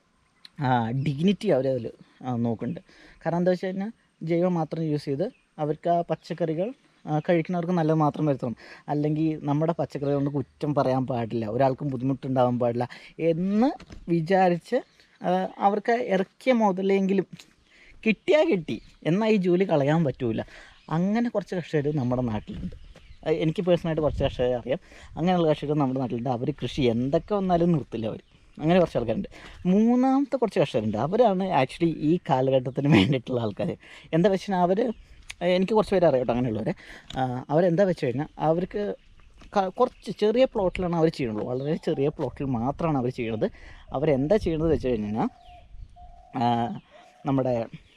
ഡിഗ്നിറ്റി അവരതിൽ നോക്കുന്നുണ്ട് കാരണം എന്താ വെച്ച് കഴിഞ്ഞാൽ ജൈവം മാത്രം യൂസ് ചെയ്ത് അവർക്ക് ആ പച്ചക്കറികൾ ആ, കഴിക്കുന്നവർക്ക് നല്ലത് മാത്രം വരുത്തണം അല്ലെങ്കിൽ നമ്മുടെ പച്ചക്കറി കൊണ്ട് കുറ്റം പറയാൻ പാടില്ല ഒരാൾക്കും ബുദ്ധിമുട്ടുണ്ടാവാൻ പാടില്ല എന്ന് വിചാരിച്ച് ആ, അവർക്ക് ഇറക്കിയ മുതലെങ്കിലും കിട്ടിയാൽ കിട്ടി എന്നാൽ ഈ ജോലി കളയാൻ പറ്റൂല അങ്ങനെ കുറച്ച് കർഷകർ നമ്മുടെ നാട്ടിലുണ്ട് അത് എനിക്ക് പേഴ്സണലായിട്ട് കുറച്ച് കർഷകരെ അറിയാം അങ്ങനെയുള്ള കർഷകർ നമ്മുടെ നാട്ടിലുണ്ട് അവർ കൃഷി എന്തൊക്കെ വന്നാലും നിർത്തില്ല അവർ അങ്ങനെ കുറച്ച് ആൾക്കാരുണ്ട് മൂന്നാമത്തെ കുറച്ച് കർഷകരുണ്ട് അവരാണ് ആക്ച്വലി ഈ കാലഘട്ടത്തിന് വേണ്ടിയിട്ടുള്ള ആൾക്കാർ എന്താ വെച്ചാൽ അവർ എനിക്ക് കുറച്ച് പേര് അറിയാം കേട്ടോ അങ്ങനെയുള്ളവരെ ആ, അവരെന്താ വെച്ച് കഴിഞ്ഞാൽ അവർക്ക് ക- കുറച്ച് ചെറിയ പ്ലോട്ടിലാണ് അവർ ചെയ്യുന്നുള്ളൂ വളരെ ചെറിയ പ്ലോട്ടിൽ മാത്രമാണ് അവർ ചെയ്യുന്നത് അവരെന്താ ചെയ്യുന്നത് വെച്ച് കഴിഞ്ഞാൽ ആ, നമ്മുടെ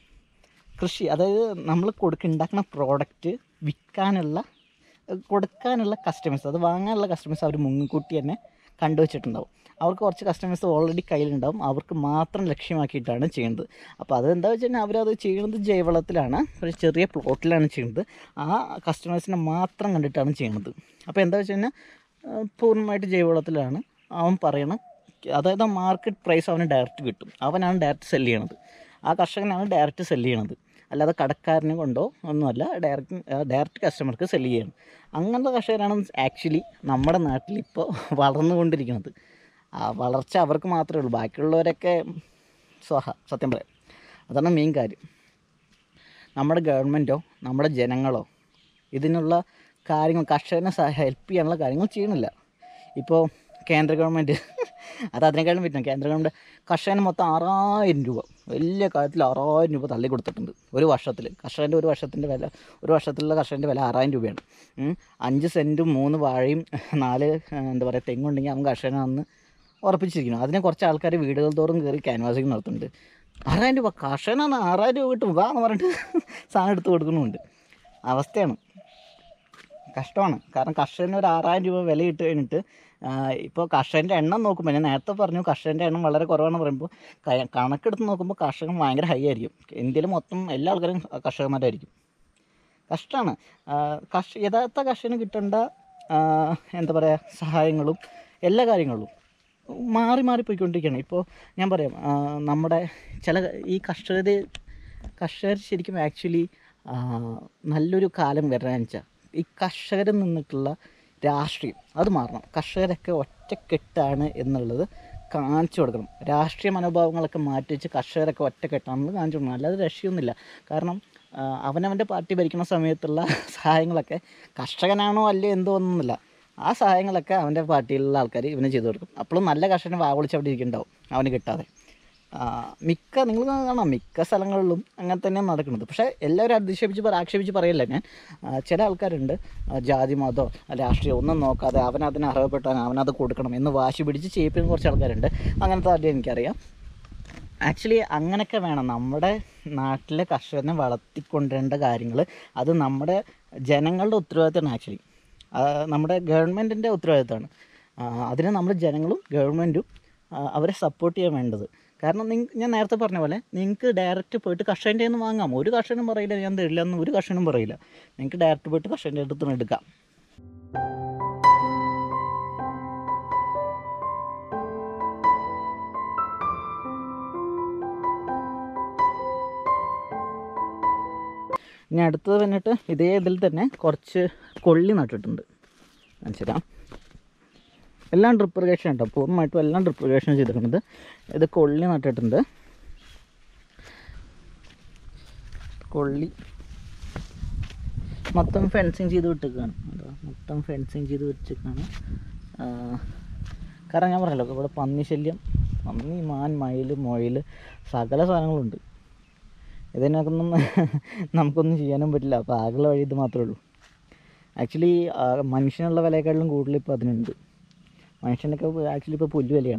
കൃഷി അതായത് നമ്മൾ കൊടുക്ക ഉണ്ടാക്കുന്ന പ്രോഡക്റ്റ് വിൽക്കാനുള്ള കൊടുക്കാനുള്ള കസ്റ്റമേഴ്സ് അത് വാങ്ങാനുള്ള കസ്റ്റമേഴ്സ് അവർ മുൻകൂട്ടി തന്നെ കണ്ടുവച്ചിട്ടുണ്ടാവും അവർക്ക് കുറച്ച് കസ്റ്റമേഴ്സ് ഓൾറെഡി കയ്യിലുണ്ടാവും അവർക്ക് മാത്രം ലക്ഷ്യമാക്കിയിട്ടാണ് ചെയ്യുന്നത് അപ്പോൾ അതെന്താ വെച്ച് കഴിഞ്ഞാൽ അവരത് ചെയ്യുന്നത് ജൈവളത്തിലാണ് ഒരു ചെറിയ പ്ലോട്ടിലാണ് ചെയ്യുന്നത് ആ കസ്റ്റമേഴ്സിനെ മാത്രം കണ്ടിട്ടാണ് ചെയ്യുന്നത് അപ്പോൾ എന്താ വെച്ച് കഴിഞ്ഞാൽ ആ, പൂർണ്ണമായിട്ട് ജൈവവളത്തിലാണ് അവൻ പറയണ അതായത് മാർക്കറ്റ് പ്രൈസ് അവന് ഡയറക്റ്റ് കിട്ടും അവനാണ് ഡയറക്റ്റ് സെല് ചെയ്യണത് ആ കർഷകനാണ് ഡയറക്റ്റ് സെല് ചെയ്യണത് അല്ലാതെ കടക്കാരനെ കൊണ്ടോ ഒന്നുമല്ല ഡയറക്റ്റ് ഡയറക്റ്റ് കസ്റ്റമർക്ക് സെല് ചെയ്യണം അങ്ങനത്തെ കർഷകരാണ് ആക്ച്വലി നമ്മുടെ നാട്ടിൽ ഇപ്പോൾ വളർന്നുകൊണ്ടിരിക്കുന്നത് ആ വളർച്ച അവർക്ക് മാത്രമേ ഉള്ളൂ ബാക്കിയുള്ളവരൊക്കെ സ്വഹ സത്യം പറയാം അതാണ് മെയിൻ കാര്യം നമ്മുടെ ഗവൺമെൻറ്റോ നമ്മുടെ ജനങ്ങളോ ഇതിനുള്ള കാര്യങ്ങൾ കർഷകനെ ഹെൽപ്പ് ചെയ്യാനുള്ള കാര്യങ്ങൾ ചെയ്യണില്ല ഇപ്പോൾ കേന്ദ്ര ഗവൺമെൻറ് അത് അതിനേക്കാളും പറ്റും കേന്ദ്ര ഗവൺമെൻറ് കർഷകന് മൊത്തം ആറായിരം രൂപ വലിയ കാര്യത്തിൽ ആറായിരം രൂപ തള്ളി കൊടുത്തിട്ടുണ്ട് ഒരു വർഷത്തിൽ കർഷകൻ്റെ ഒരു വർഷത്തിൻ്റെ വില ഒരു വർഷത്തിലുള്ള കർഷകൻ്റെ വില ആറായിരം രൂപയാണ് ഉം. അഞ്ച് സെൻറ്റും മൂന്ന് വാഴയും നാല് ആ, എന്താ പറയുക തെങ്ങുണ്ടെങ്കിൽ അവൻ കർഷകനാണെന്ന് ഉറപ്പിച്ചിരിക്കുന്നു അതിനെ കുറച്ച് ആൾക്കാർ വീടുകൾ തോറും കയറി ക്യാൻവാസിങ് നടത്തുന്നുണ്ട് ആറായിരം രൂപ കർഷകനാണ് ആറായിരം രൂപ കിട്ടും വാ എന്ന് പറഞ്ഞിട്ട് സാധനം എടുത്ത് കൊടുക്കുന്നുമുണ്ട് അവസ്ഥയാണ് കഷ്ടമാണ് കാരണം കർഷകന് ഒരു ആറായിരം രൂപ വില ഇട്ട് കഴിഞ്ഞിട്ട് ഇപ്പോൾ കർഷകൻ്റെ എണ്ണം നോക്കുമ്പോൾ ഞാൻ നേരത്തെ പറഞ്ഞു കർഷകൻ്റെ എണ്ണം വളരെ കുറവാണെന്ന് പറയുമ്പോൾ ക- കണക്കെടുത്ത് നോക്കുമ്പോൾ കർഷകൻ ഭയങ്കര ഹൈ ആയിരിക്കും ഇന്ത്യയിൽ മൊത്തം എല്ലാ ആൾക്കാരും കർഷകന്മാരായിരിക്കും കഷ്ടമാണ് കർഷ യഥാർത്ഥ കർഷകന് കിട്ടേണ്ട ആ, എന്താ പറയുക സഹായങ്ങളും എല്ലാ കാര്യങ്ങളും മാറി മാറി പോയിക്കൊണ്ടിരിക്കുകയാണ് ഇപ്പോൾ ഞാൻ പറയാം ആ, നമ്മുടെ ചില ഈ കർഷകർ കർഷകർ ശരിക്കും ആക്ച്വലി നല്ലൊരു കാലം വരാൻ വെച്ചാൽ ഈ കർഷകരിൽ നിന്നിട്ടുള്ള രാഷ്ട്രീയം അത് മാറണം കർഷകരൊക്കെ ഒറ്റക്കെട്ടാണ് എന്നുള്ളത് കാണിച്ചു കൊടുക്കണം രാഷ്ട്രീയ മനോഭാവങ്ങളൊക്കെ മാറ്റി വെച്ച് കർഷകരൊക്കെ ഒറ്റക്കെട്ടാണെന്ന് കാണിച്ചു കൊടുക്കണം അല്ലാതെ രക്ഷയൊന്നുമില്ല കാരണം ആ, അവനവൻ്റെ പാർട്ടി ഭരിക്കുന്ന സമയത്തുള്ള സഹായങ്ങളൊക്കെ കർഷകനാണോ അല്ലേ എന്തോ ഒന്നുമില്ല ആ സഹായങ്ങളൊക്കെ അവൻ്റെ പാർട്ടിയിലുള്ള ആൾക്കാർ ഇവന് ചെയ്തു കൊടുക്കും അപ്പോഴും നല്ല കർഷകനെ വാവളിച്ച് അവിടെ ഇരിക്കുന്നുണ്ടാവും അവന് കിട്ടാതെ ആ, മിക്ക നിങ്ങൾ കാണാം മിക്ക സ്ഥലങ്ങളിലും അങ്ങനെ തന്നെയാണ് നടക്കുന്നത് പക്ഷേ എല്ലാവരും അധിക്ഷേപിച്ച് പറ ആക്ഷേപിച്ച് പറയില്ല ഞാൻ ആ, ചില ആൾക്കാരുണ്ട് ആ, ജാതി മതമോ രാഷ്ട്രീയം ഒന്നും നോക്കാതെ അവൻ അതിന് അർഹപ്പെട്ടാൽ അവനത് കൊടുക്കണം എന്ന് വാശി പിടിച്ച് ചെയ്യിപ്പിക്കുന്ന കുറച്ച് ആൾക്കാരുണ്ട് അങ്ങനത്തെ ആദ്യം എനിക്കറിയാം ആക്ച്വലി അങ്ങനെയൊക്കെ വേണം നമ്മുടെ നാട്ടിലെ കർഷകനെ വളർത്തിക്കൊണ്ടുവരേണ്ട കാര്യങ്ങൾ അത് നമ്മുടെ ജനങ്ങളുടെ ഉത്തരവാദിത്തമാണ് ആക്ച്വലി നമ്മുടെ ഗവൺമെൻറ്റിൻ്റെ ഉത്തരവാദിത്തമാണ് ആ, അതിന് നമ്മൾ ജനങ്ങളും ഗവൺമെൻറ്റും ആ, അവരെ സപ്പോർട്ട് ചെയ്യാൻ വേണ്ടത് കാരണം നിങ്ങ ഞാൻ നേരത്തെ പറഞ്ഞ പോലെ നിങ്ങൾക്ക് ഡയറക്റ്റ് പോയിട്ട് കർഷകൻ്റെ നിന്ന് വാങ്ങാം ഒരു കർഷകനും പറയില്ല ഞാൻ തരില്ല എന്ന് ഒരു കർഷകനും പറയില്ല നിങ്ങൾക്ക് ഡയറക്റ്റ് പോയിട്ട് കർഷകൻ്റെ അടുത്ത് നിന്ന് എടുക്കാം ഇനി അടുത്തത് വന്നിട്ട് ഇതേ ഇതിൽ തന്നെ കുറച്ച് കൊള്ളി നട്ടിട്ടുണ്ട് കാണിച്ചുതരാം എല്ലാം ഡ്രിപ്പ് ഇറിഗേഷൻ കേട്ടോ പൂർണ്ണമായിട്ടും എല്ലാം ഡ്രിപ്പ് ഇറിഗേഷൻ ചെയ്തിട്ടുണ്ട് ഇത് കൊള്ളി നട്ടിട്ടുണ്ട് കൊള്ളി മൊത്തം ഫെൻസിങ് ചെയ്ത് വിട്ടേക്കാണ് അതാ മൊത്തം ഫെൻസിങ് ചെയ്ത് വെച്ചേക്കാണ് കാരണം ഞാൻ പറഞ്ഞല്ലോ ഇവിടെ പന്നി ശല്യം പന്നി മാൻ മയിൽ മുയൽ സകല സാധനങ്ങളുണ്ട് ഇതിനൊന്നും നമുക്കൊന്നും ചെയ്യാനും പറ്റില്ല അപ്പോൾ ആകെയുള്ള വഴി ഇത് മാത്രമേ ഉള്ളൂ ആക്ച്വലി മനുഷ്യനുള്ള വിലയെക്കാട്ടിലും കൂടുതൽ ഇപ്പോൾ അതിനുണ്ട് മനുഷ്യനൊക്കെ ആക്ച്വലി ഇപ്പോൾ പുല്ല് വിലയാണ്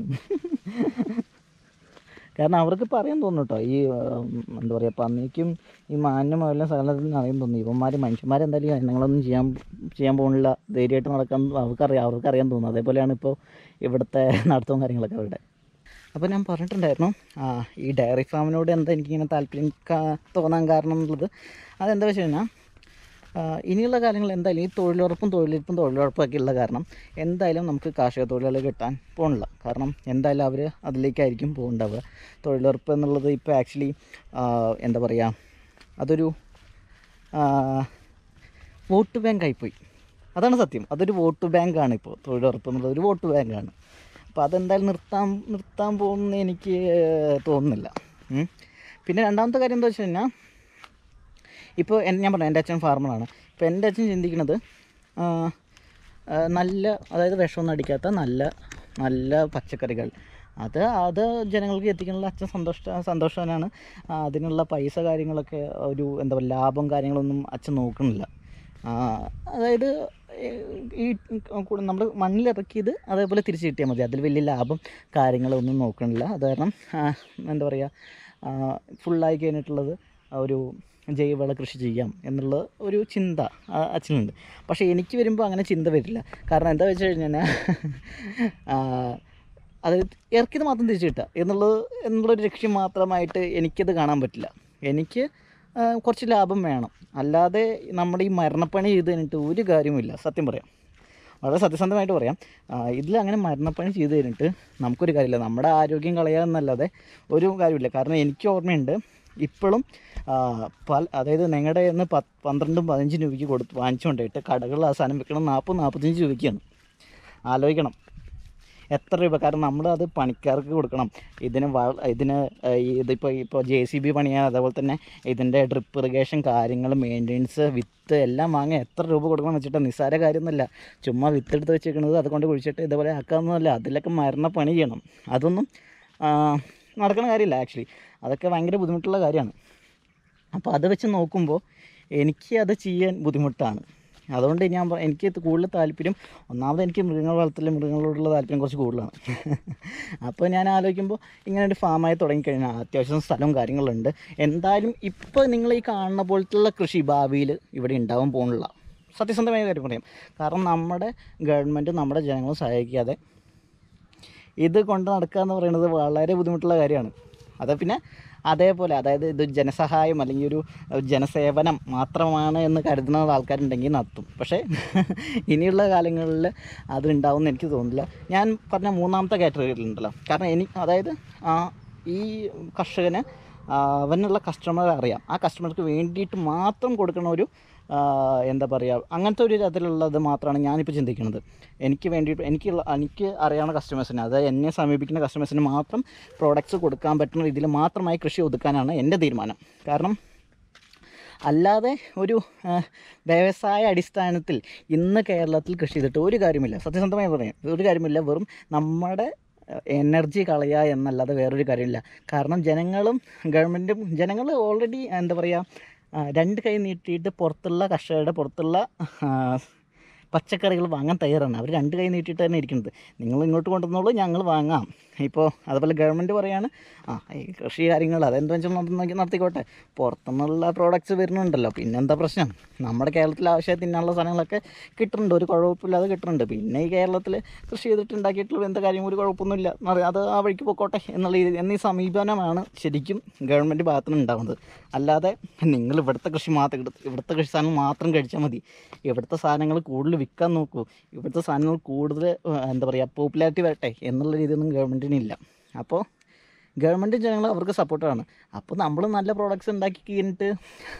കാരണം അവർക്ക് പറയാൻ തോന്നും കേട്ടോ ഈ ആ, എന്താ പറയുക പന്നിക്കും ഈ മാനിനും എല്ലാം സകലത്തിൽ അറിയാൻ തോന്നി ഇവന്മാർ മനുഷ്യന്മാരെന്തായാലും നിങ്ങളൊന്നും ചെയ്യാൻ ചെയ്യാൻ പോകുന്നില്ല ധൈര്യമായിട്ട് നടക്കാൻ അവർക്കറിയാം അവർക്കറിയാൻ തോന്നുന്നു അതേപോലെയാണ് ഇപ്പോൾ ഇവിടുത്തെ നടത്തവും കാര്യങ്ങളൊക്കെ അവരുടെ അപ്പോൾ ഞാൻ പറഞ്ഞിട്ടുണ്ടായിരുന്നു ആ, ഈ ഡയറി ഫാമിനോട് എന്താ എനിക്കിങ്ങനെ താല്പര്യം കാ- തോന്നാൻ കാരണം എന്നുള്ളത് അതെന്താ വെച്ച് കഴിഞ്ഞാൽ ആ, ഇനിയുള്ള കാലങ്ങൾ എന്തായാലും ഈ തൊഴിലുറപ്പും തൊഴിലിരിപ്പും തൊഴിലുറപ്പും ഒക്കെ ഉള്ള കാരണം എന്തായാലും നമുക്ക് കാർഷിക തൊഴിലാളി കിട്ടാൻ പോകണില്ല കാരണം എന്തായാലും അവർ അതിലേക്കായിരിക്കും പോകുന്നുണ്ടാവുക തൊഴിലുറപ്പ് എന്നുള്ളത് ഇപ്പോൾ ആക്ച്വലി എന്താ പറയുക അതൊരു ആ, വോട്ട് ബാങ്ക് ആയിപ്പോയി അതാണ് സത്യം അതൊരു വോട്ട് ബാങ്കാണ് ഇപ്പോൾ തൊഴിലുറപ്പ് എന്നുള്ളത് ഒരു വോട്ട് ബാങ്കാണ് അപ്പോൾ അതെന്തായാലും നിർത്താൻ നിർത്താൻ പോകുമെന്ന് എനിക്ക് തോന്നുന്നില്ല ഉം. പിന്നെ രണ്ടാമത്തെ കാര്യം എന്താ വെച്ച് കഴിഞ്ഞാൽ ഇപ്പോൾ എൻ- ഞാൻ പറഞ്ഞു എൻ്റെ അച്ഛൻ ഫാർമറാണ് ഇപ്പോൾ എൻ്റെ അച്ഛൻ ചിന്തിക്കുന്നത് ആ, ആ, നല്ല അതായത് വിഷമൊന്നും അടിക്കാത്ത നല്ല നല്ല പച്ചക്കറികൾ അത് അത് ജനങ്ങൾക്ക് എത്തിക്കാനുള്ള അച്ഛൻ സന്തോഷ സന്തോഷവാനാണ് ആ, അതിനുള്ള പൈസ കാര്യങ്ങളൊക്കെ ഒരു എന്താ പറയുക ലാഭം കാര്യങ്ങളൊന്നും അച്ഛൻ നോക്കണില്ല ആ, അതായത് ഈ നമ്മൾ മണ്ണിലിറക്കിയത് അതേപോലെ തിരിച്ച് കിട്ടിയാൽ മതി അതിൽ വലിയ ലാഭം കാര്യങ്ങളൊന്നും നോക്കണില്ല അത് കാരണം ആ, എന്താ പറയുക ഫുള്ളായി കഴിഞ്ഞിട്ടുള്ളത് ആ ഒരു ജൈവവള കൃഷി ചെയ്യാം എന്നുള്ള ഒരു ചിന്ത ആ അച്ഛനുണ്ട് പക്ഷേ എനിക്ക് വരുമ്പോൾ അങ്ങനെ ചിന്ത വരില്ല കാരണം എന്താ വെച്ച് കഴിഞ്ഞാൽ അത് ഇറക്കിയത് മാത്രം തിരിച്ചു കിട്ടുക എന്നുള്ളത് എന്നുള്ളൊരു ലക്ഷ്യം മാത്രമായിട്ട് എനിക്കത് കാണാൻ പറ്റില്ല എനിക്ക് ആ, കുറച്ച് ലാഭം വേണം അല്ലാതെ നമ്മുടെ ഈ മരണപ്പണി ചെയ്ത് കഴിഞ്ഞിട്ട് ഒരു കാര്യവുമില്ല സത്യം പറയാം വളരെ സത്യസന്ധമായിട്ട് പറയാം ഇതിൽ അങ്ങനെ മരണപ്പണി ചെയ്ത് കഴിഞ്ഞിട്ട് നമുക്കൊരു കാര്യമില്ല നമ്മുടെ ആരോഗ്യം കളയുക എന്നല്ലാതെ ഒരു കാര്യമില്ല കാരണം എനിക്ക് ഓർമ്മയുണ്ട് ഇപ്പോഴും ആ, പല അതായത് നിങ്ങളുടെ നിന്ന് പത്ത് പന്ത്രണ്ടും പതിനഞ്ചും രൂപയ്ക്ക് കൊടുത്ത് വാങ്ങിച്ചുകൊണ്ടിട്ട് കടകളിൽ ആ സാധനം വിൽക്കണം നാൽപ്പത് നാൽപ്പത്തഞ്ച് രൂപയ്ക്കാണ് ആലോചിക്കണം എത്ര രൂപ കാരണം നമ്മൾ അത് പണിക്കാർക്ക് കൊടുക്കണം ഇതിന് വ ഇതിന് ആ, ഈ ഇതിപ്പോൾ ഇപ്പോൾ ജെ സി ബി പണിയാൻ അതേപോലെ തന്നെ ഇതിൻ്റെ ഡ്രിപ്പ് ഇറിഗേഷൻ കാര്യങ്ങൾ മെയിൻ്റെനൻസ് വിത്ത് എല്ലാം വാങ്ങാൻ എത്ര രൂപ കൊടുക്കണം വെച്ചിട്ട് നിസ്സാര കാര്യമൊന്നുമല്ല ചുമ്മാ വിത്ത് എടുത്ത് വെച്ചേക്കുന്നത് അതുകൊണ്ട് കുഴിച്ചിട്ട് ഇതേപോലെ ആക്കാമെന്നല്ല അതിലൊക്കെ മരണ പണി ചെയ്യണം അതൊന്നും ആ, നടക്കുന്ന കാര്യമില്ല ആക്ച്വലി അതൊക്കെ ഭയങ്കര ബുദ്ധിമുട്ടുള്ള കാര്യമാണ് അപ്പോൾ അത് വെച്ച് നോക്കുമ്പോൾ എനിക്ക് അത് ചെയ്യാൻ ബുദ്ധിമുട്ടാണ് അതുകൊണ്ട് ഞാൻ പ- എനിക്ക് ഇത് കൂടുതൽ താല്പര്യം ഒന്നാമത് എനിക്ക് മൃഗങ്ങൾ വളർത്തൽ മൃഗങ്ങളോടുള്ള താല്പര്യം കുറച്ച് കൂടുതലാണ് അപ്പോൾ ഞാൻ ആലോചിക്കുമ്പോൾ ഇങ്ങനെ ഒരു ഫാമായി തുടങ്ങിക്കഴിഞ്ഞാൽ അത്യാവശ്യം സ്ഥലവും കാര്യങ്ങളുണ്ട് എന്തായാലും ഇപ്പോൾ നിങ്ങൾ ഈ കാണുന്ന പോലത്തുള്ള കൃഷി ഭാവിയിൽ ഇവിടെ ഉണ്ടാവാൻ പോകുന്നില്ല സത്യസന്ധമായ കാര്യം പറയാം കാരണം നമ്മുടെ ഗവൺമെൻറ് നമ്മുടെ ജനങ്ങളും സഹായിക്കാതെ ഇത് കൊണ്ട് നടക്കുക എന്ന് പറയുന്നത് വളരെ ബുദ്ധിമുട്ടുള്ള കാര്യമാണ് അത് പിന്നെ അതേപോലെ അതായത് ഇത് ജനസഹായം അല്ലെങ്കിൽ ഒരു ജനസേവനം മാത്രമാണ് എന്ന് കരുതുന്ന ആൾക്കാരുണ്ടെങ്കിൽ നടത്തും പക്ഷേ ഇനിയുള്ള കാലങ്ങളിൽ അത് ഉണ്ടാവുമെന്ന് എനിക്ക് തോന്നുന്നില്ല ഞാൻ പറഞ്ഞ മൂന്നാമത്തെ കാറ്റഗറിയിലുണ്ടല്ലോ കാരണം എനിക്ക് അതായത് ആ ഈ കർഷകന് ആ, അവനുള്ള കസ്റ്റമർ അറിയാം ആ കസ്റ്റമർക്ക് വേണ്ടിയിട്ട് മാത്രം കൊടുക്കുന്ന ഒരു ആ, എന്താ പറയുക അങ്ങനത്തെ ഒരു തരത്തിലുള്ളത് മാത്രമാണ് ഞാനിപ്പോൾ ചിന്തിക്കുന്നത് എനിക്ക് വേണ്ടിയിട്ട് എനിക്കുള്ള എനിക്ക് അറിയാവുന്ന കസ്റ്റമേഴ്സിന് അതായത് എന്നെ സമീപിക്കുന്ന കസ്റ്റമേഴ്സിന് മാത്രം പ്രോഡക്റ്റ്സ് കൊടുക്കാൻ പറ്റുന്ന രീതിയിൽ മാത്രമായി കൃഷി ഒതുക്കാനാണ് എൻ്റെ തീരുമാനം കാരണം അല്ലാതെ ഒരു ആ, വ്യവസായ അടിസ്ഥാനത്തിൽ ഇന്ന് കേരളത്തിൽ കൃഷി ചെയ്തിട്ട് ഒരു കാര്യമില്ല സത്യസന്ധമായി പറയാം ഒരു കാര്യമില്ല വെറും നമ്മുടെ എനർജി കളയുക എന്നല്ലാതെ വേറൊരു കാര്യമില്ല കാരണം ജനങ്ങളും ഗവൺമെൻറ്റും ജനങ്ങൾ ഓൾറെഡി എന്താ പറയുക ആ, രണ്ട് കൈ നീട്ടിയിട്ട് പുറത്തുള്ള കർഷകരുടെ പുറത്തുള്ള ആ, പച്ചക്കറികൾ വാങ്ങാൻ തയ്യാറാണ് അവർ രണ്ട് കൈ നീട്ടിയിട്ട് തന്നെ ഇരിക്കുന്നത് നിങ്ങൾ ഇങ്ങോട്ട് കൊണ്ടുവന്നോളൂ ഞങ്ങൾ വാങ്ങാം ഇപ്പോൾ അതുപോലെ ഗവൺമെൻറ് പറയാണ് ആ ഈ കൃഷി കാര്യങ്ങൾ അതെന്താ വെച്ചാൽ നടത്തി നടത്തിക്കോട്ടെ പുറത്തുനിന്നുള്ള പ്രോഡക്റ്റ്സ് വരുന്നുണ്ടല്ലോ പിന്നെന്താ പ്രശ്നം നമ്മുടെ കേരളത്തിൽ ആവശ്യമായി തിന്നാനുള്ള സാധനങ്ങളൊക്കെ കിട്ടുന്നുണ്ട് ഒരു കുഴപ്പമില്ലാതെ കിട്ടുന്നുണ്ട് പിന്നെ ഈ കേരളത്തിൽ കൃഷി ചെയ്തിട്ട് ഉണ്ടാക്കിയിട്ടുള്ള എന്താ കാര്യം ഒരു കുഴപ്പമൊന്നുമില്ല എന്ന് അത് ആ വഴിക്ക് പോയിക്കോട്ടെ എന്നുള്ള രീതി എന്നീ സമീപനമാണ് ശരിക്കും ഗവൺമെൻറ് ഭാഗത്തു നിന്ന് ഉണ്ടാകുന്നത് അല്ലാതെ നിങ്ങൾ ഇവിടുത്തെ കൃഷി മാത്രം ഇവിടുത്തെ ഇവിടുത്തെ കൃഷി സാധനം മാത്രം കഴിച്ചാൽ മതി ഇവിടുത്തെ സാധനങ്ങൾ കൂടുതൽ വിൽക്കാൻ നോക്കൂ ഇവിടുത്തെ സാധനങ്ങൾ കൂടുതൽ ഏഹ്, എന്താ പറയുക പോപ്പുലാരിറ്റി വരട്ടെ എന്നുള്ള രീതിയൊന്നും ഗവൺമെൻറ്റിനില്ല അപ്പോൾ ഗവൺമെൻറ് ജനങ്ങൾ അവർക്ക് സപ്പോർട്ടാണ് അപ്പോൾ നമ്മൾ നല്ല പ്രോഡക്റ്റ്സ് ഉണ്ടാക്കി കഴിഞ്ഞിട്ട്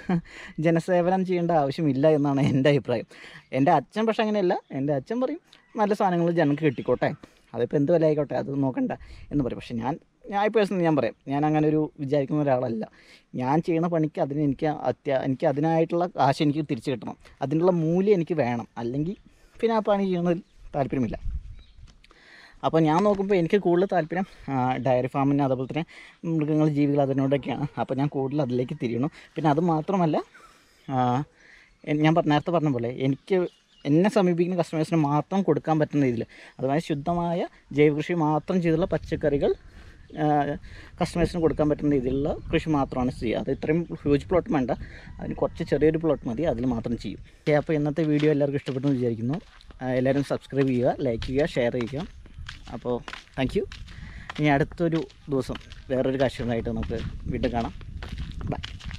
ജനസേവനം ചെയ്യേണ്ട ആവശ്യമില്ല എന്നാണ് എൻ്റെ അഭിപ്രായം എൻ്റെ അച്ഛൻ പക്ഷെ അങ്ങനെയല്ല എൻ്റെ അച്ഛൻ പറയും നല്ല സാധനങ്ങൾ ജനങ്ങൾക്ക് കിട്ടിക്കോട്ടെ അതിപ്പോൾ എന്ത് വില ആയിക്കോട്ടെ അത് നോക്കണ്ട എന്ന് പറയും പക്ഷെ ഞാൻ ഞാൻ പേഴ്സണലി ഞാൻ പറയാം ഞാൻ അങ്ങനെ ഒരു വിചാരിക്കുന്ന ഒരാളല്ല ഞാൻ ചെയ്യുന്ന പണിക്ക് അതിന് എനിക്ക് അത്യാ എനിക്ക് അതിനായിട്ടുള്ള കാശ് എനിക്ക് തിരിച്ചു കിട്ടണം അതിനുള്ള മൂല്യം എനിക്ക് വേണം അല്ലെങ്കിൽ പിന്നെ ആ പണി ചെയ്യുന്നതിൽ താല്പര്യമില്ല അപ്പോൾ ഞാൻ നോക്കുമ്പോൾ എനിക്ക് കൂടുതൽ താല്പര്യം ആ, ഡയറി ഫാമിന് അതുപോലെ തന്നെ മൃഗങ്ങൾ ജീവികൾ അതിനോടൊക്കെയാണ് അപ്പോൾ ഞാൻ കൂടുതൽ അതിലേക്ക് തിരിയണം പിന്നെ അത് മാത്രമല്ല ആ, എ- ഞാൻ പറഞ്ഞ- നേരത്തെ പറഞ്ഞ പോലെ എനിക്ക് എന്നെ സമീപിക്കുന്ന കസ്റ്റമേഴ്സിന് മാത്രം കൊടുക്കാൻ പറ്റുന്ന രീതിയിൽ അതുമായി ശുദ്ധമായ ജൈവകൃഷി മാത്രം ചെയ്തുള്ള പച്ചക്കറികൾ കസ്റ്റമേഴ്സിന് കൊടുക്കാൻ പറ്റുന്ന രീതിയിലുള്ള കൃഷി മാത്രമാണ് ചെയ്യുക അത് ഇത്രയും ഹ്യൂജ് പ്ലോട്ട് വേണ്ട അതിന് കുറച്ച് ചെറിയൊരു പ്ലോട്ട് മതി അതിൽ മാത്രം ചെയ്യും ഓക്കെ അപ്പോൾ ഇന്നത്തെ വീഡിയോ എല്ലാവർക്കും ഇഷ്ടപ്പെട്ടു എന്ന് വിചാരിക്കുന്നു ആ, എല്ലാവരും സബ്സ്ക്രൈബ് ചെയ്യുക ലൈക്ക് ചെയ്യുക ഷെയർ ചെയ്യുക അപ്പോൾ താങ്ക് യു ഇനി അടുത്തൊരു ദിവസം വേറൊരു കാഴ്ചകളായിട്ട് നമുക്ക് വീണ്ടും കാണാം ബൈ